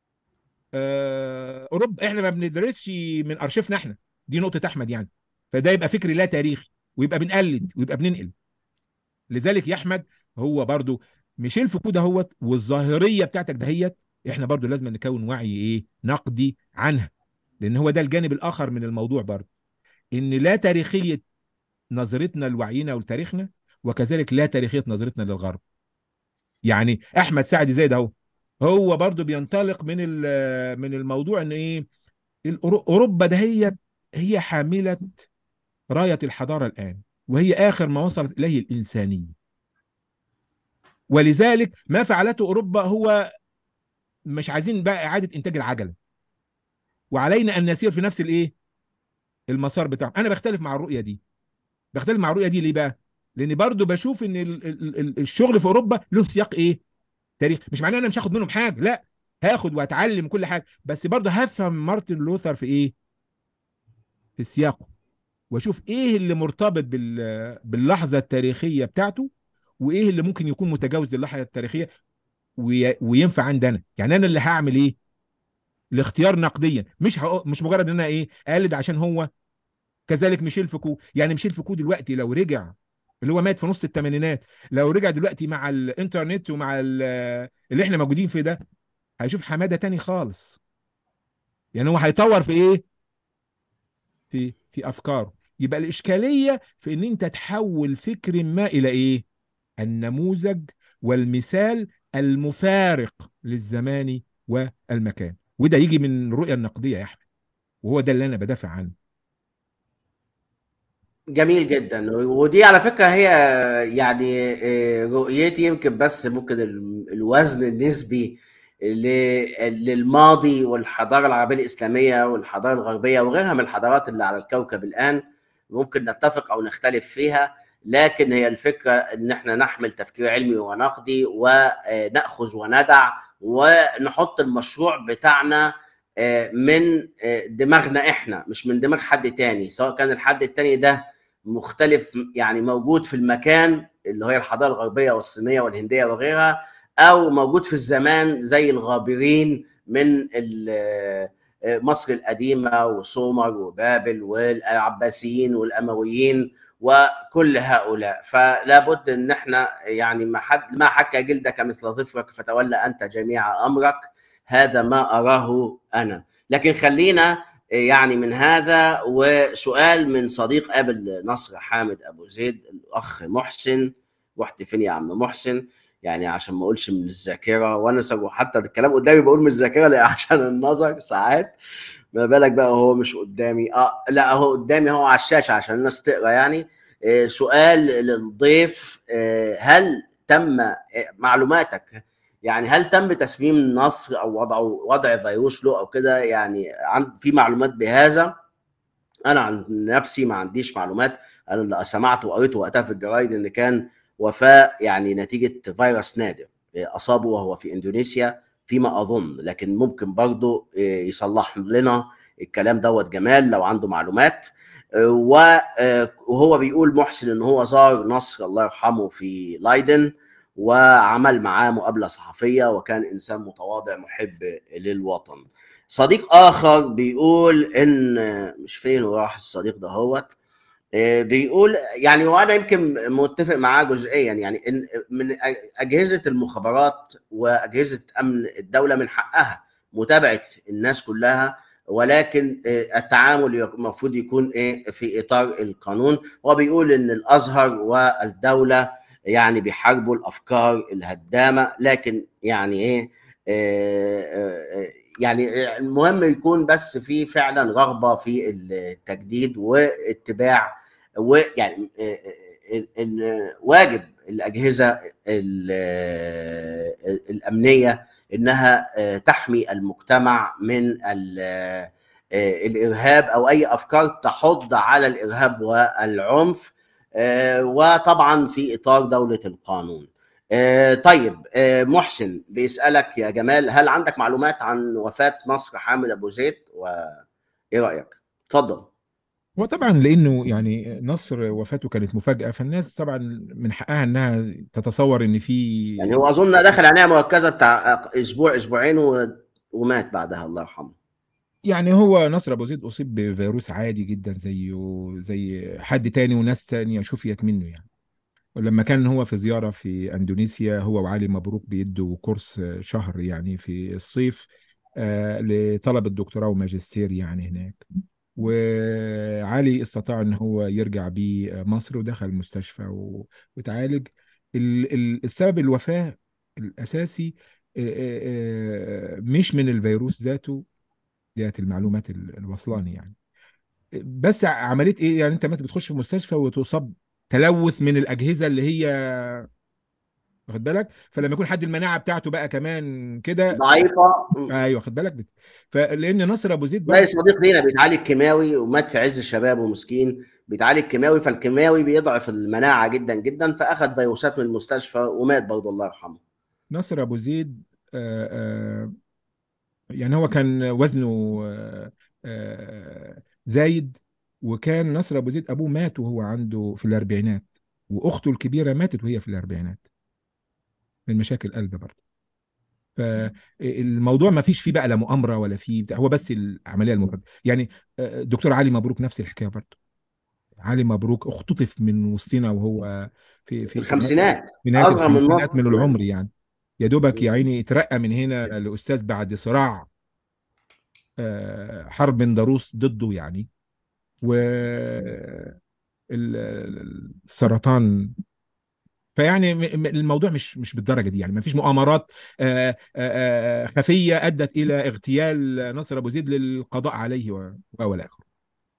آه، اوروبا احنا ما بندرسش من ارشيفنا احنا دي نقطه احمد يعني فده يبقى فكر لا تاريخي ويبقى بنقلد ويبقى بننقل لذلك يا احمد هو برضو ميشيل فوكو دهوت والظاهريه بتاعتك دهيت احنا برضو لازم نكون وعي ايه نقدي عنها لان هو ده الجانب الاخر من الموضوع برضو ان لا تاريخيه نظرتنا لوعينا ولتاريخنا وكذلك لا تاريخيه نظرتنا للغرب يعني احمد سعد زايد اهو هو برضو بينطلق من ال- من الموضوع ان ايه الأورو- اوروبا ده هي هي حامله رايه الحضاره الان وهي اخر ما وصلت اليه الانسانيه ولذلك ما فعلته اوروبا هو مش عايزين بقى اعاده انتاج العجله وعلينا ان نسير في نفس الايه المسار بتاعهم انا بختلف مع الرؤيه دي بختلف مع الرؤيه دي ليه بقى لان برضو بشوف ان ال- ال- ال- الشغل في اوروبا له سياق ايه تاريخ مش معناه انا مش هاخد منهم حاجه لا هاخد واتعلم كل حاجه بس برضه هفهم مارتن لوثر في ايه في سياقه واشوف ايه اللي مرتبط بال باللحظه التاريخيه بتاعته وايه اللي ممكن يكون متجاوز للحظه التاريخيه وي... وينفع عندي انا يعني انا اللي هعمل ايه الاختيار نقديا مش هق... مش مجرد ان انا ايه اقلد عشان هو كذلك ميشيل فوكو يعني ميشيل فوكو دلوقتي لو رجع اللي هو مات في نص الثمانينات لو رجع دلوقتي مع الانترنت ومع ال- اللي احنا موجودين فيه ده هيشوف حماده تاني خالص يعني هو هيطور في ايه في في افكاره يبقى الاشكاليه في ان انت تحول فكر ما الى ايه النموذج والمثال المفارق للزمان والمكان وده يجي من الرؤيه النقديه يا احمد وهو ده اللي انا بدافع عنه جميل جدا ودي على فكره هي يعني آه، رؤيتي يمكن بس ممكن ال- الوزن النسبي ل- للماضي والحضاره العربيه الاسلاميه والحضاره الغربيه وغيرها من الحضارات اللي على الكوكب الان ممكن نتفق او نختلف فيها لكن هي الفكره ان احنا نحمل تفكير علمي ونقدي وناخذ وندع ونحط المشروع بتاعنا من دماغنا احنا مش من دماغ حد تاني سواء كان الحد التاني ده مختلف يعني موجود في المكان اللي هي الحضاره الغربيه والصينيه والهنديه وغيرها او موجود في الزمان زي الغابرين من مصر القديمه وسومر وبابل والعباسيين والامويين وكل هؤلاء فلا بد ان احنا يعني ما حد ما حكى جلدك مثل ظفرك فتولى انت جميع امرك هذا ما اراه انا لكن خلينا يعني من هذا وسؤال من صديق قابل نصر حامد ابو زيد الاخ محسن رحت فين يا عم محسن يعني عشان ما اقولش من الذاكره وانا حتى الكلام قدامي بقول من الذاكره عشان النظر ساعات ما بالك بقى هو مش قدامي اه لا هو قدامي هو على الشاشه عشان الناس تقرا يعني آه سؤال للضيف آه هل تم آه معلوماتك يعني هل تم تسميم النصر او وضعه وضع فيروس له او كده يعني عن في معلومات بهذا انا عن نفسي ما عنديش معلومات انا اللي سمعت وقريته وقتها في الجرايد ان كان وفاه يعني نتيجه فيروس نادر اصابه وهو في اندونيسيا فيما اظن لكن ممكن برضه يصلح لنا الكلام دوت جمال لو عنده معلومات وهو بيقول محسن ان هو زار نصر الله يرحمه في لايدن وعمل معاه مقابله صحفيه وكان انسان متواضع محب للوطن. صديق اخر بيقول ان مش فين راح الصديق ده هوت بيقول يعني وانا يمكن متفق معاه جزئيا يعني ان من اجهزه المخابرات واجهزه امن الدوله من حقها متابعه الناس كلها ولكن التعامل المفروض يكون ايه في اطار القانون هو بيقول ان الازهر والدوله يعني بيحاربوا الافكار الهدامه لكن يعني ايه يعني المهم يكون بس في فعلا رغبه في التجديد واتباع ويعني ان واجب الاجهزه الامنيه انها تحمي المجتمع من الارهاب او اي افكار تحض على الارهاب والعنف وطبعا في اطار دوله القانون. طيب محسن بيسالك يا جمال هل عندك معلومات عن وفاه نصر حامد ابو زيد وايه رايك؟ اتفضل. هو طبعا لانه يعني نصر وفاته كانت مفاجاه فالناس طبعا من حقها انها تتصور ان في يعني هو اظن دخل عنايه مركزه بتاع اسبوع اسبوعين ومات بعدها الله يرحمه. يعني هو نصر ابو زيد اصيب بفيروس عادي جدا زيه زي حد تاني وناس تانية شفيت منه يعني ولما كان هو في زياره في اندونيسيا هو وعلي مبروك بيدوا كورس شهر يعني في الصيف آه لطلب الدكتوراه وماجستير يعني هناك وعلي استطاع ان هو يرجع بيه مصر ودخل المستشفى وتعالج السبب الوفاه الاساسي مش من الفيروس ذاته ديت المعلومات الوصلاني يعني بس عمليه ايه يعني انت مثلا بتخش في مستشفى وتصاب تلوث من الاجهزه اللي هي واخد بالك فلما يكون حد المناعه بتاعته بقى كمان كده ضعيفه ايوه واخد بالك بت... فلان نصر ابو زيد زي صديق لينا بيتعالج كيماوي ومات في عز الشباب ومسكين بيتعالج كيماوي فالكيماوي بيضعف المناعه جدا جدا فاخذ فيروسات من المستشفى ومات برضه الله يرحمه نصر ابو زيد آآ آآ يعني هو كان وزنه زايد وكان نصر ابو زيد ابوه مات وهو عنده في الاربعينات واخته الكبيره ماتت وهي في الاربعينات من مشاكل قلب برضه فالموضوع ما فيش فيه بقى لا مؤامره ولا فيه هو بس العمليه المفاجئه يعني الدكتور علي مبروك نفس الحكايه برضه علي مبروك اختطف من وسطنا وهو في في الخمسينات في نهايه الخمسينات من العمر يعني يا دوبك يا عيني اترقى من هنا لاستاذ بعد صراع حرب من ضروس ضده يعني و السرطان فيعني الموضوع مش مش بالدرجه دي يعني ما فيش مؤامرات خفيه ادت الى اغتيال نصر ابو زيد للقضاء عليه والى اخره.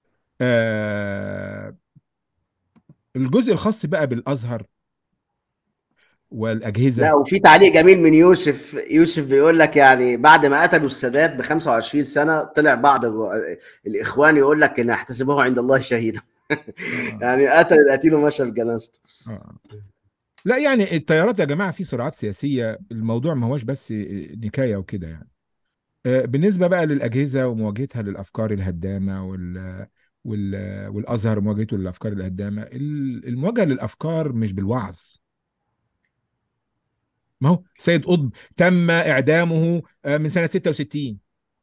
الجزء الخاص بقى بالازهر والاجهزه لا وفي تعليق جميل من يوسف يوسف بيقول لك يعني بعد ما قتلوا السادات ب 25 سنه طلع بعض الاخوان يقول لك ان احتسبه عند الله شهيدا يعني قتل القتيل ومشى في جنازته لا يعني التيارات يا جماعه في صراعات سياسيه الموضوع ما هوش بس نكايه وكده يعني آه، بالنسبة بقى للأجهزة ومواجهتها للأفكار الهدامة وال وال والأزهر مواجهته للأفكار الهدامة ال- المواجهة للأفكار مش بالوعظ ما هو سيد قطب تم إعدامه آه، من سنة 66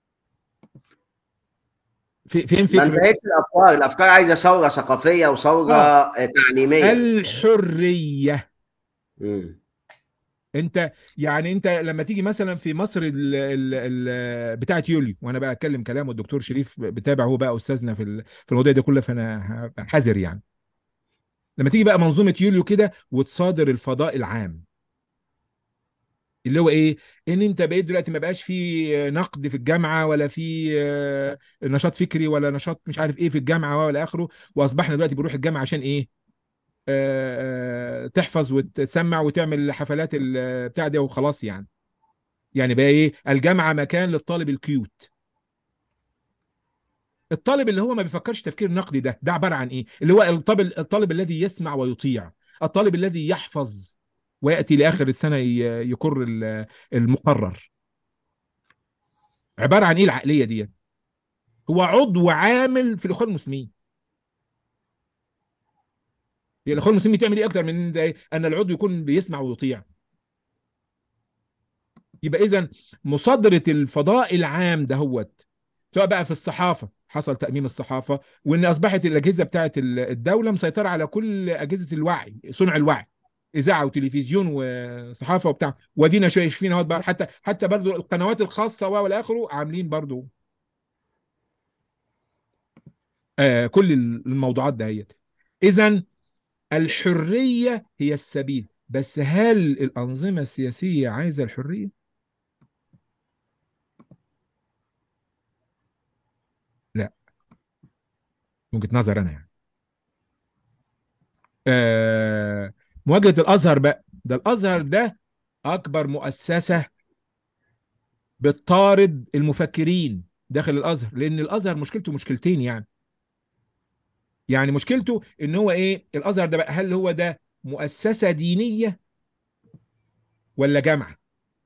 في- فين ما فكرة انتهتش الافكار الافكار عايزه ثوره ثقافيه وثوره آه. آه، تعليميه الحرية مم. انت يعني انت لما تيجي مثلا في مصر ال ال ال بتاعت يوليو وانا بقى اتكلم كلام والدكتور شريف بتابع هو بقى استاذنا في ال- في المواضيع دي كلها فانا هبقى حذر يعني لما تيجي بقى منظومه يوليو كده وتصادر الفضاء العام اللي هو ايه ان انت بقيت دلوقتي ما بقاش في نقد في الجامعه ولا في آه، نشاط فكري ولا نشاط مش عارف ايه في الجامعه ولا اخره واصبحنا دلوقتي بنروح الجامعه عشان ايه آه، آه، تحفظ وتسمع وتعمل حفلات ال- بتاع ده وخلاص يعني يعني بقى ايه الجامعه مكان للطالب الكيوت الطالب اللي هو ما بيفكرش تفكير نقدي ده ده عباره عن ايه اللي هو الطالب الطالب الذي يسمع ويطيع الطالب الذي يحفظ وياتي لاخر السنه ي- يقر ال- المقرر عباره عن ايه العقليه دي هو عضو عامل في الاخوان المسلمين هي الاخوان المسلمين تعمل ايه اكتر من إن ده إيه؟ ان العضو يكون بيسمع ويطيع يبقى اذا مصادره الفضاء العام دهوت سواء بقى في الصحافه حصل تاميم الصحافه وان اصبحت الاجهزه بتاعت ال- الدوله مسيطره على كل اجهزه الوعي صنع الوعي اذاعه وتلفزيون وصحافه وبتاع ودينا شايفين اهوت بقى حتى حتى برضو القنوات الخاصه والى اخره عاملين برضو آه كل الموضوعات دهيت اذا الحريه هي السبيل بس هل الانظمه السياسيه عايزه الحريه لا من وجهه نظر انا يعني آه مواجهه الازهر بقى ده الازهر ده اكبر مؤسسه بتطارد المفكرين داخل الازهر لان الازهر مشكلته مشكلتين يعني يعني مشكلته ان هو ايه الازهر ده بقى هل هو ده مؤسسه دينيه ولا جامعه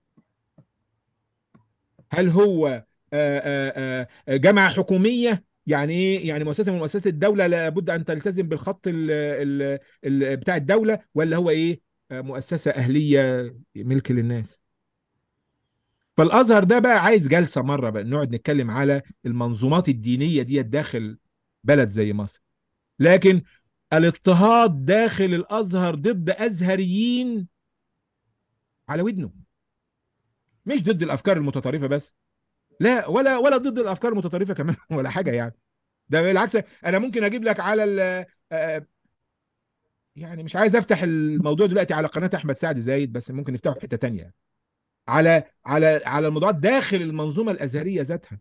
هل هو آه، آه، آه، جامعه حكوميه يعني ايه يعني مؤسسه من مؤسسات الدوله لابد ان تلتزم بالخط ال ال ال بتاع الدوله ولا هو ايه آه، مؤسسه اهليه ملك للناس فالازهر ده بقى عايز جلسه مره بقى نقعد نتكلم على المنظومات الدينيه دي داخل بلد زي مصر لكن الاضطهاد داخل الازهر ضد ازهريين على ودنه مش ضد الافكار المتطرفه بس لا ولا ولا ضد الافكار المتطرفه كمان ولا حاجه يعني ده بالعكس انا ممكن اجيب لك على ال آه، يعني مش عايز افتح الموضوع دلوقتي على قناه احمد سعد زايد بس ممكن نفتحه في حته تانية على على على الموضوعات داخل المنظومه الازهريه ذاتها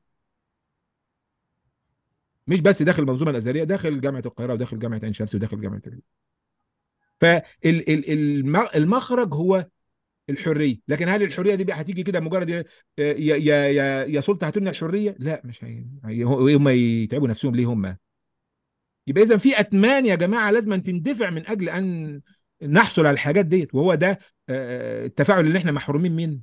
مش بس داخل المنظومه الازهريه داخل جامعه القاهره وداخل جامعه عين شمس وداخل جامعه ال... فالمخرج هو الحريه لكن هل الحريه دي بقى هتيجي كده مجرد يا يا يا يا سلطه هاتوا لنا الحريه لا مش هي هي- هم يتعبوا نفسهم ليه هم يبقى اذا في اتمان يا جماعه لازم أن تندفع من اجل ان نحصل على الحاجات ديت وهو ده آه، التفاعل اللي احنا محرومين منه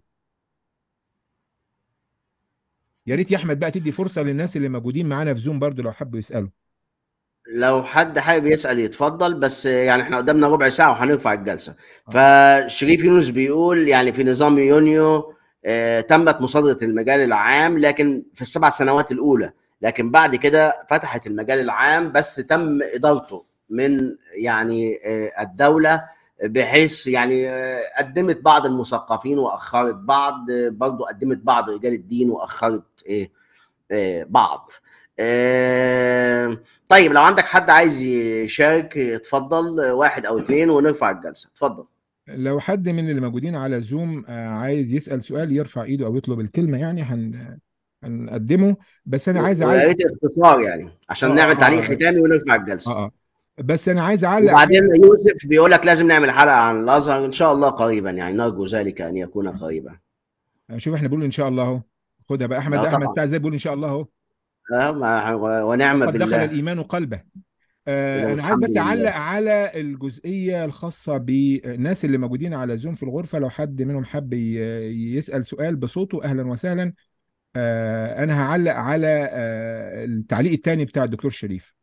يا ريت يا احمد بقى تدي فرصه للناس اللي موجودين معانا في زوم برضو لو حبوا يسالوا لو حد حابب يسأل يتفضل بس يعني احنا قدامنا ربع ساعة وهنرفع الجلسة فشريف يونس بيقول يعني في نظام يونيو آه، تمت مصادرة المجال العام لكن في السبع سنوات الأولى لكن بعد كده فتحت المجال العام بس تم إدارته من يعني آه، الدولة بحيث يعني آه، قدمت بعض المثقفين وأخرت بعض آه، برضو قدمت بعض رجال الدين وأخرت إيه آه، بعض آه، طيب لو عندك حد عايز يشارك اتفضل آه، واحد او اثنين ونرفع الجلسه اتفضل لو حد من اللي موجودين على زوم آه، عايز يسال سؤال يرفع ايده او يطلب الكلمه يعني هن هنقدمه بس انا عايز ويا اعلق ريت اختصار يعني عشان آه، نعمل آه، تعليق آه. ختامي ونرفع الجلسه اه اه بس انا عايز اعلق وبعدين يوسف بيقول لك لازم نعمل حلقه عن الازهر ان شاء الله قريبا يعني نرجو ذلك ان يكون قريبا شوف احنا بنقول ان شاء الله اهو خدها بقى احمد آه، احمد طبعا. سعد زي بيقول ان شاء الله اهو آه، ما- ونعم قد دخل بالله الايمان قلبه آه إذا انا عايز الحمد بس لله. اعلق على الجزئيه الخاصه بالناس اللي موجودين على زوم في الغرفه لو حد منهم حب ي- يسال سؤال بصوته اهلا وسهلا آه انا هعلق على آه التعليق الثاني بتاع الدكتور شريف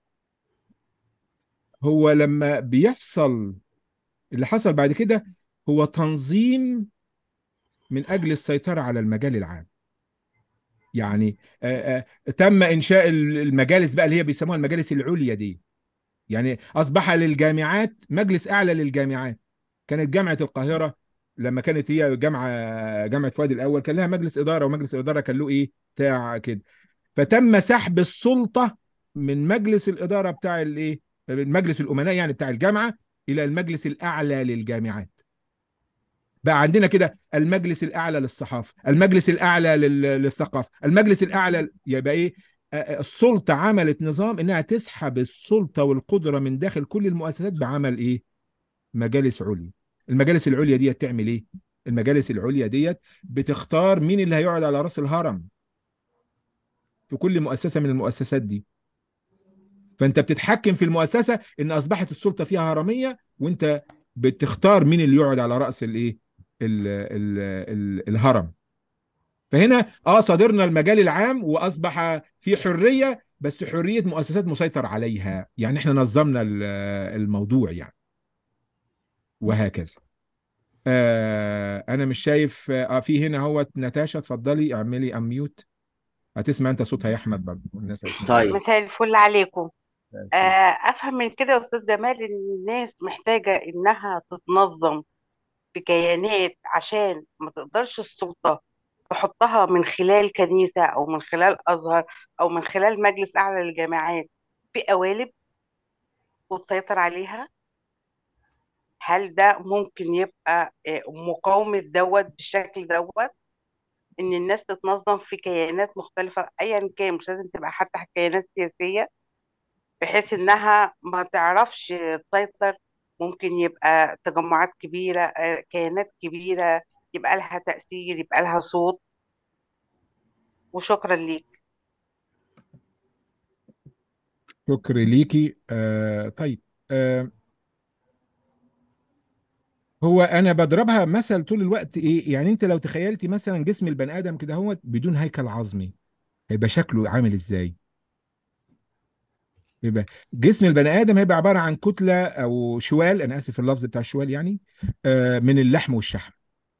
هو لما بيحصل اللي حصل بعد كده هو تنظيم من اجل السيطره على المجال العام يعني آه آه تم انشاء المجالس بقى اللي هي بيسموها المجالس العليا دي يعني اصبح للجامعات مجلس اعلى للجامعات كانت جامعه القاهره لما كانت هي جامعه جامعه فؤاد الاول كان لها مجلس اداره ومجلس الاداره كان له ايه بتاع كده فتم سحب السلطه من مجلس الاداره بتاع الايه المجلس الامناء يعني بتاع الجامعه الى المجلس الاعلى للجامعات بقى عندنا كده المجلس الاعلى للصحافه المجلس الاعلى للثقافه المجلس الاعلى يبقى ايه السلطه عملت نظام انها تسحب السلطه والقدره من داخل كل المؤسسات بعمل ايه مجالس عليا المجالس العليا ديت تعمل ايه المجالس العليا ديت بتختار مين اللي هيقعد على راس الهرم في كل مؤسسه من المؤسسات دي فانت بتتحكم في المؤسسه ان اصبحت السلطه فيها هرميه وانت بتختار مين اللي يقعد على راس الايه ال ال ال الهرم فهنا اه صادرنا المجال العام واصبح في حريه بس حريه مؤسسات مسيطر عليها يعني احنا نظمنا الموضوع يعني وهكذا آه انا مش شايف اه في هنا هو نتاشا اتفضلي اعملي اميوت هتسمع انت صوتها يا احمد برضه والناس هيسمعوا طيب مساء الفل عليكم آه، افهم من كده يا استاذ جمال ان الناس محتاجه انها تتنظم في كيانات عشان ما تقدرش السلطه تحطها من خلال كنيسه او من خلال ازهر او من خلال مجلس اعلى للجامعات في قوالب وتسيطر عليها هل ده ممكن يبقى آه، مقاومه دوت بالشكل دوت ان الناس تتنظم في كيانات مختلفه ايا كان مش لازم تبقى حتى كيانات سياسيه بحيث انها ما تعرفش تسيطر ممكن يبقى تجمعات كبيرة آه، كيانات كبيرة يبقى لها تأثير يبقى لها صوت وشكرا ليك شكر ليكي آه طيب آه هو انا بضربها مثل طول الوقت ايه يعني انت لو تخيلتي مثلا جسم البني ادم كده هو بدون هيكل عظمي هيبقى شكله عامل ازاي يبقى جسم البني ادم هيبقى عباره عن كتله او شوال انا اسف في اللفظ بتاع الشوال يعني آه من اللحم والشحم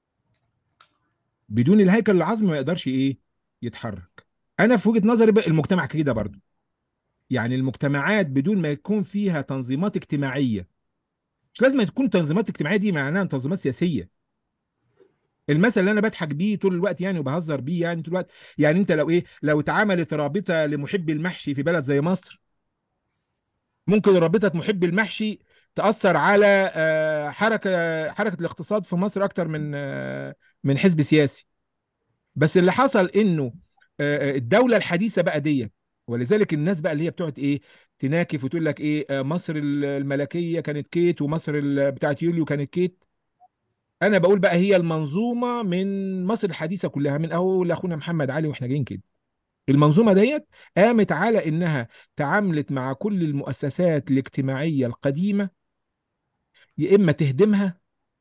بدون الهيكل العظمي ما يقدرش ايه يتحرك انا في وجهه نظري بقى المجتمع كده برضو يعني المجتمعات بدون ما يكون فيها تنظيمات اجتماعيه مش لازم تكون تنظيمات اجتماعيه دي معناها تنظيمات سياسيه المثل اللي انا بضحك بيه طول الوقت يعني وبهزر بيه يعني طول الوقت يعني انت لو ايه لو اتعملت رابطه لمحبي المحشي في بلد زي مصر ممكن رابطه محبي المحشي تاثر على آه، حركه حركه الاقتصاد في مصر اكتر من آه، من حزب سياسي بس اللي حصل انه آه، الدوله الحديثه بقى ديت ولذلك الناس بقى اللي هي بتقعد ايه تناكف وتقول لك ايه آه، مصر الملكيه كانت كيت ومصر ال- بتاعت يوليو كانت كيت انا بقول بقى هي المنظومه من مصر الحديثه كلها من اول اخونا محمد علي واحنا جايين كده المنظومه ديت قامت على انها تعاملت مع كل المؤسسات الاجتماعيه القديمه يا اما تهدمها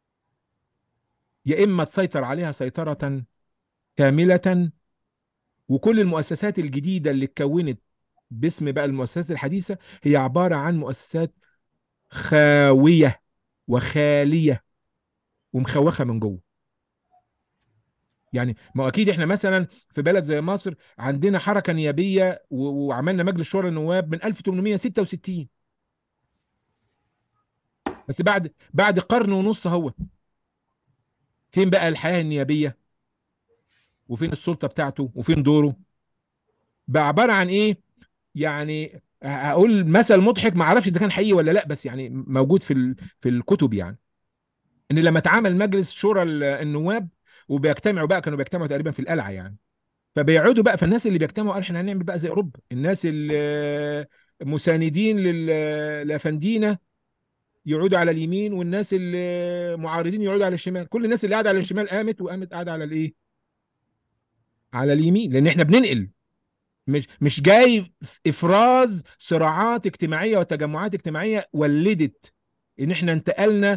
يا اما تسيطر عليها سيطره كامله وكل المؤسسات الجديده اللي اتكونت باسم بقى المؤسسات الحديثه هي عباره عن مؤسسات خاويه وخاليه ومخوخه من جوه يعني ما هو اكيد احنا مثلا في بلد زي مصر عندنا حركه نيابيه و- وعملنا مجلس شورى النواب من 1866 بس بعد بعد قرن ونص هو فين بقى الحياه النيابيه وفين السلطه بتاعته وفين دوره بقى عباره عن ايه يعني هقول مثل مضحك ما اعرفش اذا كان حقيقي ولا لا بس يعني موجود في ال- في الكتب يعني ان لما اتعمل مجلس شورى ال- النواب وبيجتمعوا بقى كانوا بيجتمعوا تقريبا في القلعه يعني فبيقعدوا بقى فالناس اللي بيجتمعوا قال احنا هنعمل بقى زي اوروبا الناس المساندين لل- لافندينا يقعدوا على اليمين والناس المعارضين يقعدوا على الشمال كل الناس اللي قاعده على الشمال قامت وقامت قاعده على الايه على اليمين لان احنا بننقل مش مش جاي افراز صراعات اجتماعيه وتجمعات اجتماعيه ولدت ان احنا انتقلنا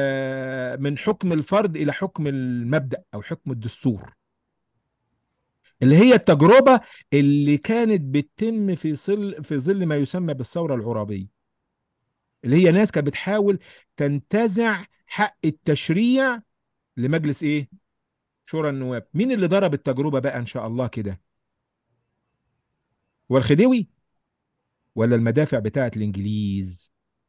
آه، من حكم الفرد الى حكم المبدأ او حكم الدستور اللي هي التجربة اللي كانت بتتم في ظل في ظل ما يسمى بالثورة العرابية اللي هي ناس كانت بتحاول تنتزع حق التشريع لمجلس ايه شورى النواب مين اللي ضرب التجربة بقى ان شاء الله كده والخديوي ولا المدافع بتاعت الانجليز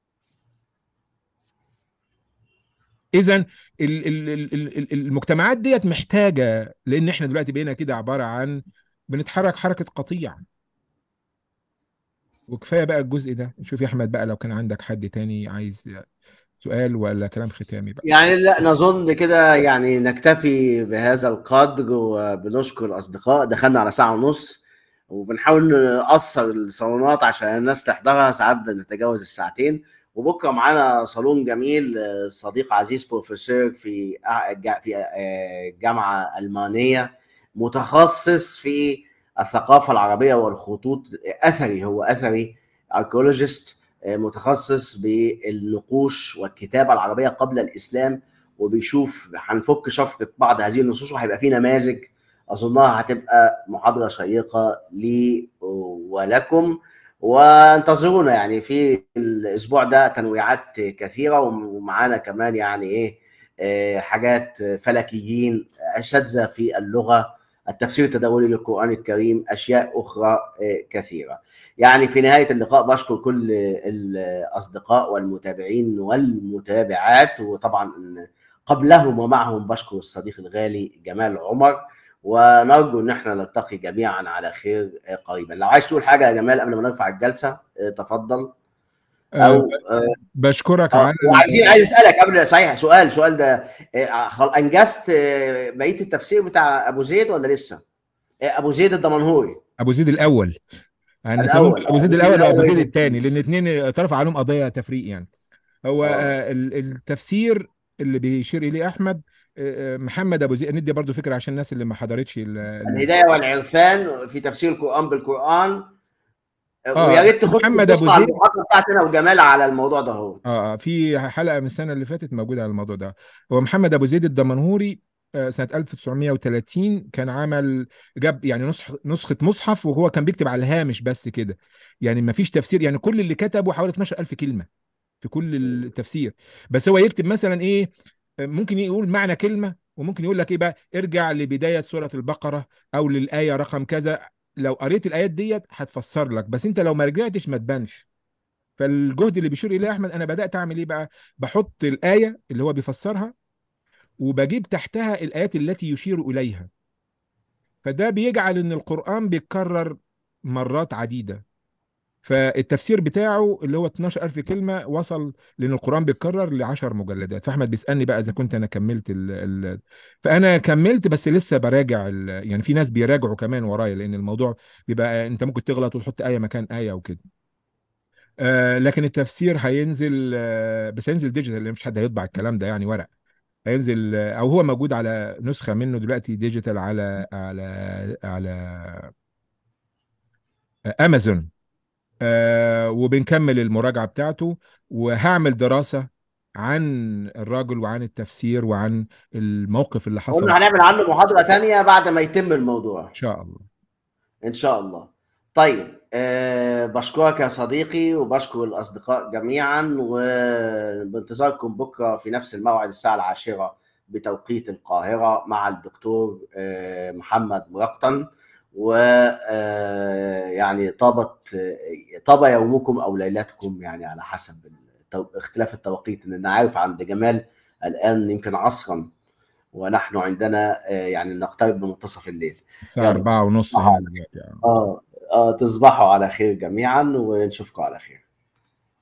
اذا المجتمعات ديت محتاجه لان احنا دلوقتي بقينا كده عباره عن بنتحرك حركه قطيع وكفايه بقى الجزء ده نشوف يا احمد بقى لو كان عندك حد تاني عايز سؤال ولا كلام ختامي بقى يعني لا نظن كده يعني نكتفي بهذا القدر وبنشكر الاصدقاء دخلنا على ساعه ونص وبنحاول نقصر الصالونات عشان الناس تحضرها ساعات بنتجاوز الساعتين وبكره معانا صالون جميل صديق عزيز بروفيسور في في جامعه المانيه متخصص في الثقافه العربيه والخطوط اثري هو اثري اركيولوجيست متخصص بالنقوش والكتابه العربيه قبل الاسلام وبيشوف هنفك شفره بعض هذه النصوص وهيبقى في نماذج اظنها هتبقى محاضره شيقه لي ولكم وانتظرونا يعني في الاسبوع ده تنويعات كثيره ومعانا كمان يعني ايه حاجات فلكيين اساتذه في اللغه التفسير التداولي للقران الكريم اشياء اخرى كثيره يعني في نهايه اللقاء بشكر كل الاصدقاء والمتابعين والمتابعات وطبعا قبلهم ومعهم بشكر الصديق الغالي جمال عمر ونرجو ان احنا نلتقي جميعا على خير قريبا لو عايز تقول حاجه يا جمال قبل ما نرفع الجلسه تفضل او بشكرك على وعايزين عايز اسالك قبل صحيح سؤال سؤال ده انجزت بقيه التفسير بتاع ابو زيد ولا لسه ابو زيد الدمنهوري ابو زيد الاول انا الأول. ابو زيد الاول وابو زيد الثاني لان الاثنين اترفع عليهم قضيه تفريق يعني هو أوه. التفسير اللي بيشير اليه احمد محمد ابو زيد ندي برضو فكره عشان الناس اللي ما حضرتش الهدايه والعرفان في تفسير القران بالقران آه ويا ريت تخش محمد ابو زيد بتاعتنا وجمال على الموضوع ده هو اه في حلقه من السنه اللي فاتت موجوده على الموضوع ده هو محمد ابو زيد الدمنهوري سنه 1930 كان عمل جاب يعني نسخ نسخه مصحف وهو كان بيكتب على الهامش بس كده يعني ما فيش تفسير يعني كل اللي كتبه حوالي 12000 كلمه في كل التفسير بس هو يكتب مثلا ايه ممكن يقول معنى كلمه وممكن يقول لك ايه بقى ارجع لبدايه سوره البقره او للايه رقم كذا لو قريت الايات ديت هتفسر لك بس انت لو ما رجعتش ما تبانش فالجهد اللي بيشير اليه احمد انا بدات اعمل ايه بقى بحط الايه اللي هو بيفسرها وبجيب تحتها الايات التي يشير اليها فده بيجعل ان القران بيتكرر مرات عديده فالتفسير بتاعه اللي هو 12000 كلمه وصل لان القران بيتكرر ل 10 مجلدات فاحمد بيسالني بقى اذا كنت انا كملت ال ال فانا كملت بس لسه براجع يعني في ناس بيراجعوا كمان ورايا لان الموضوع بيبقى انت ممكن تغلط وتحط ايه مكان ايه وكده آه لكن التفسير هينزل آه بس هينزل ديجيتال لان مش حد هيطبع الكلام ده يعني ورق هينزل آه او هو موجود على نسخه منه دلوقتي ديجيتال على على على امازون آه وبنكمل المراجعة بتاعته وهعمل دراسة عن الراجل وعن التفسير وعن الموقف اللي حصل قلنا هنعمل عنه محاضرة تانية بعد ما يتم الموضوع إن شاء الله إن شاء الله طيب أه بشكرك يا صديقي وبشكر الأصدقاء جميعا وبانتظاركم بكرة في نفس الموعد الساعة العاشرة بتوقيت القاهرة مع الدكتور أه محمد مرقطن و يعني طابت طاب يومكم او ليلتكم يعني على حسب اختلاف التوقيت ان انا عارف عند جمال الان يمكن عصرا ونحن عندنا يعني نقترب من منتصف الليل الساعه 4 ونص اه اه تصبحوا على خير جميعا ونشوفكم على خير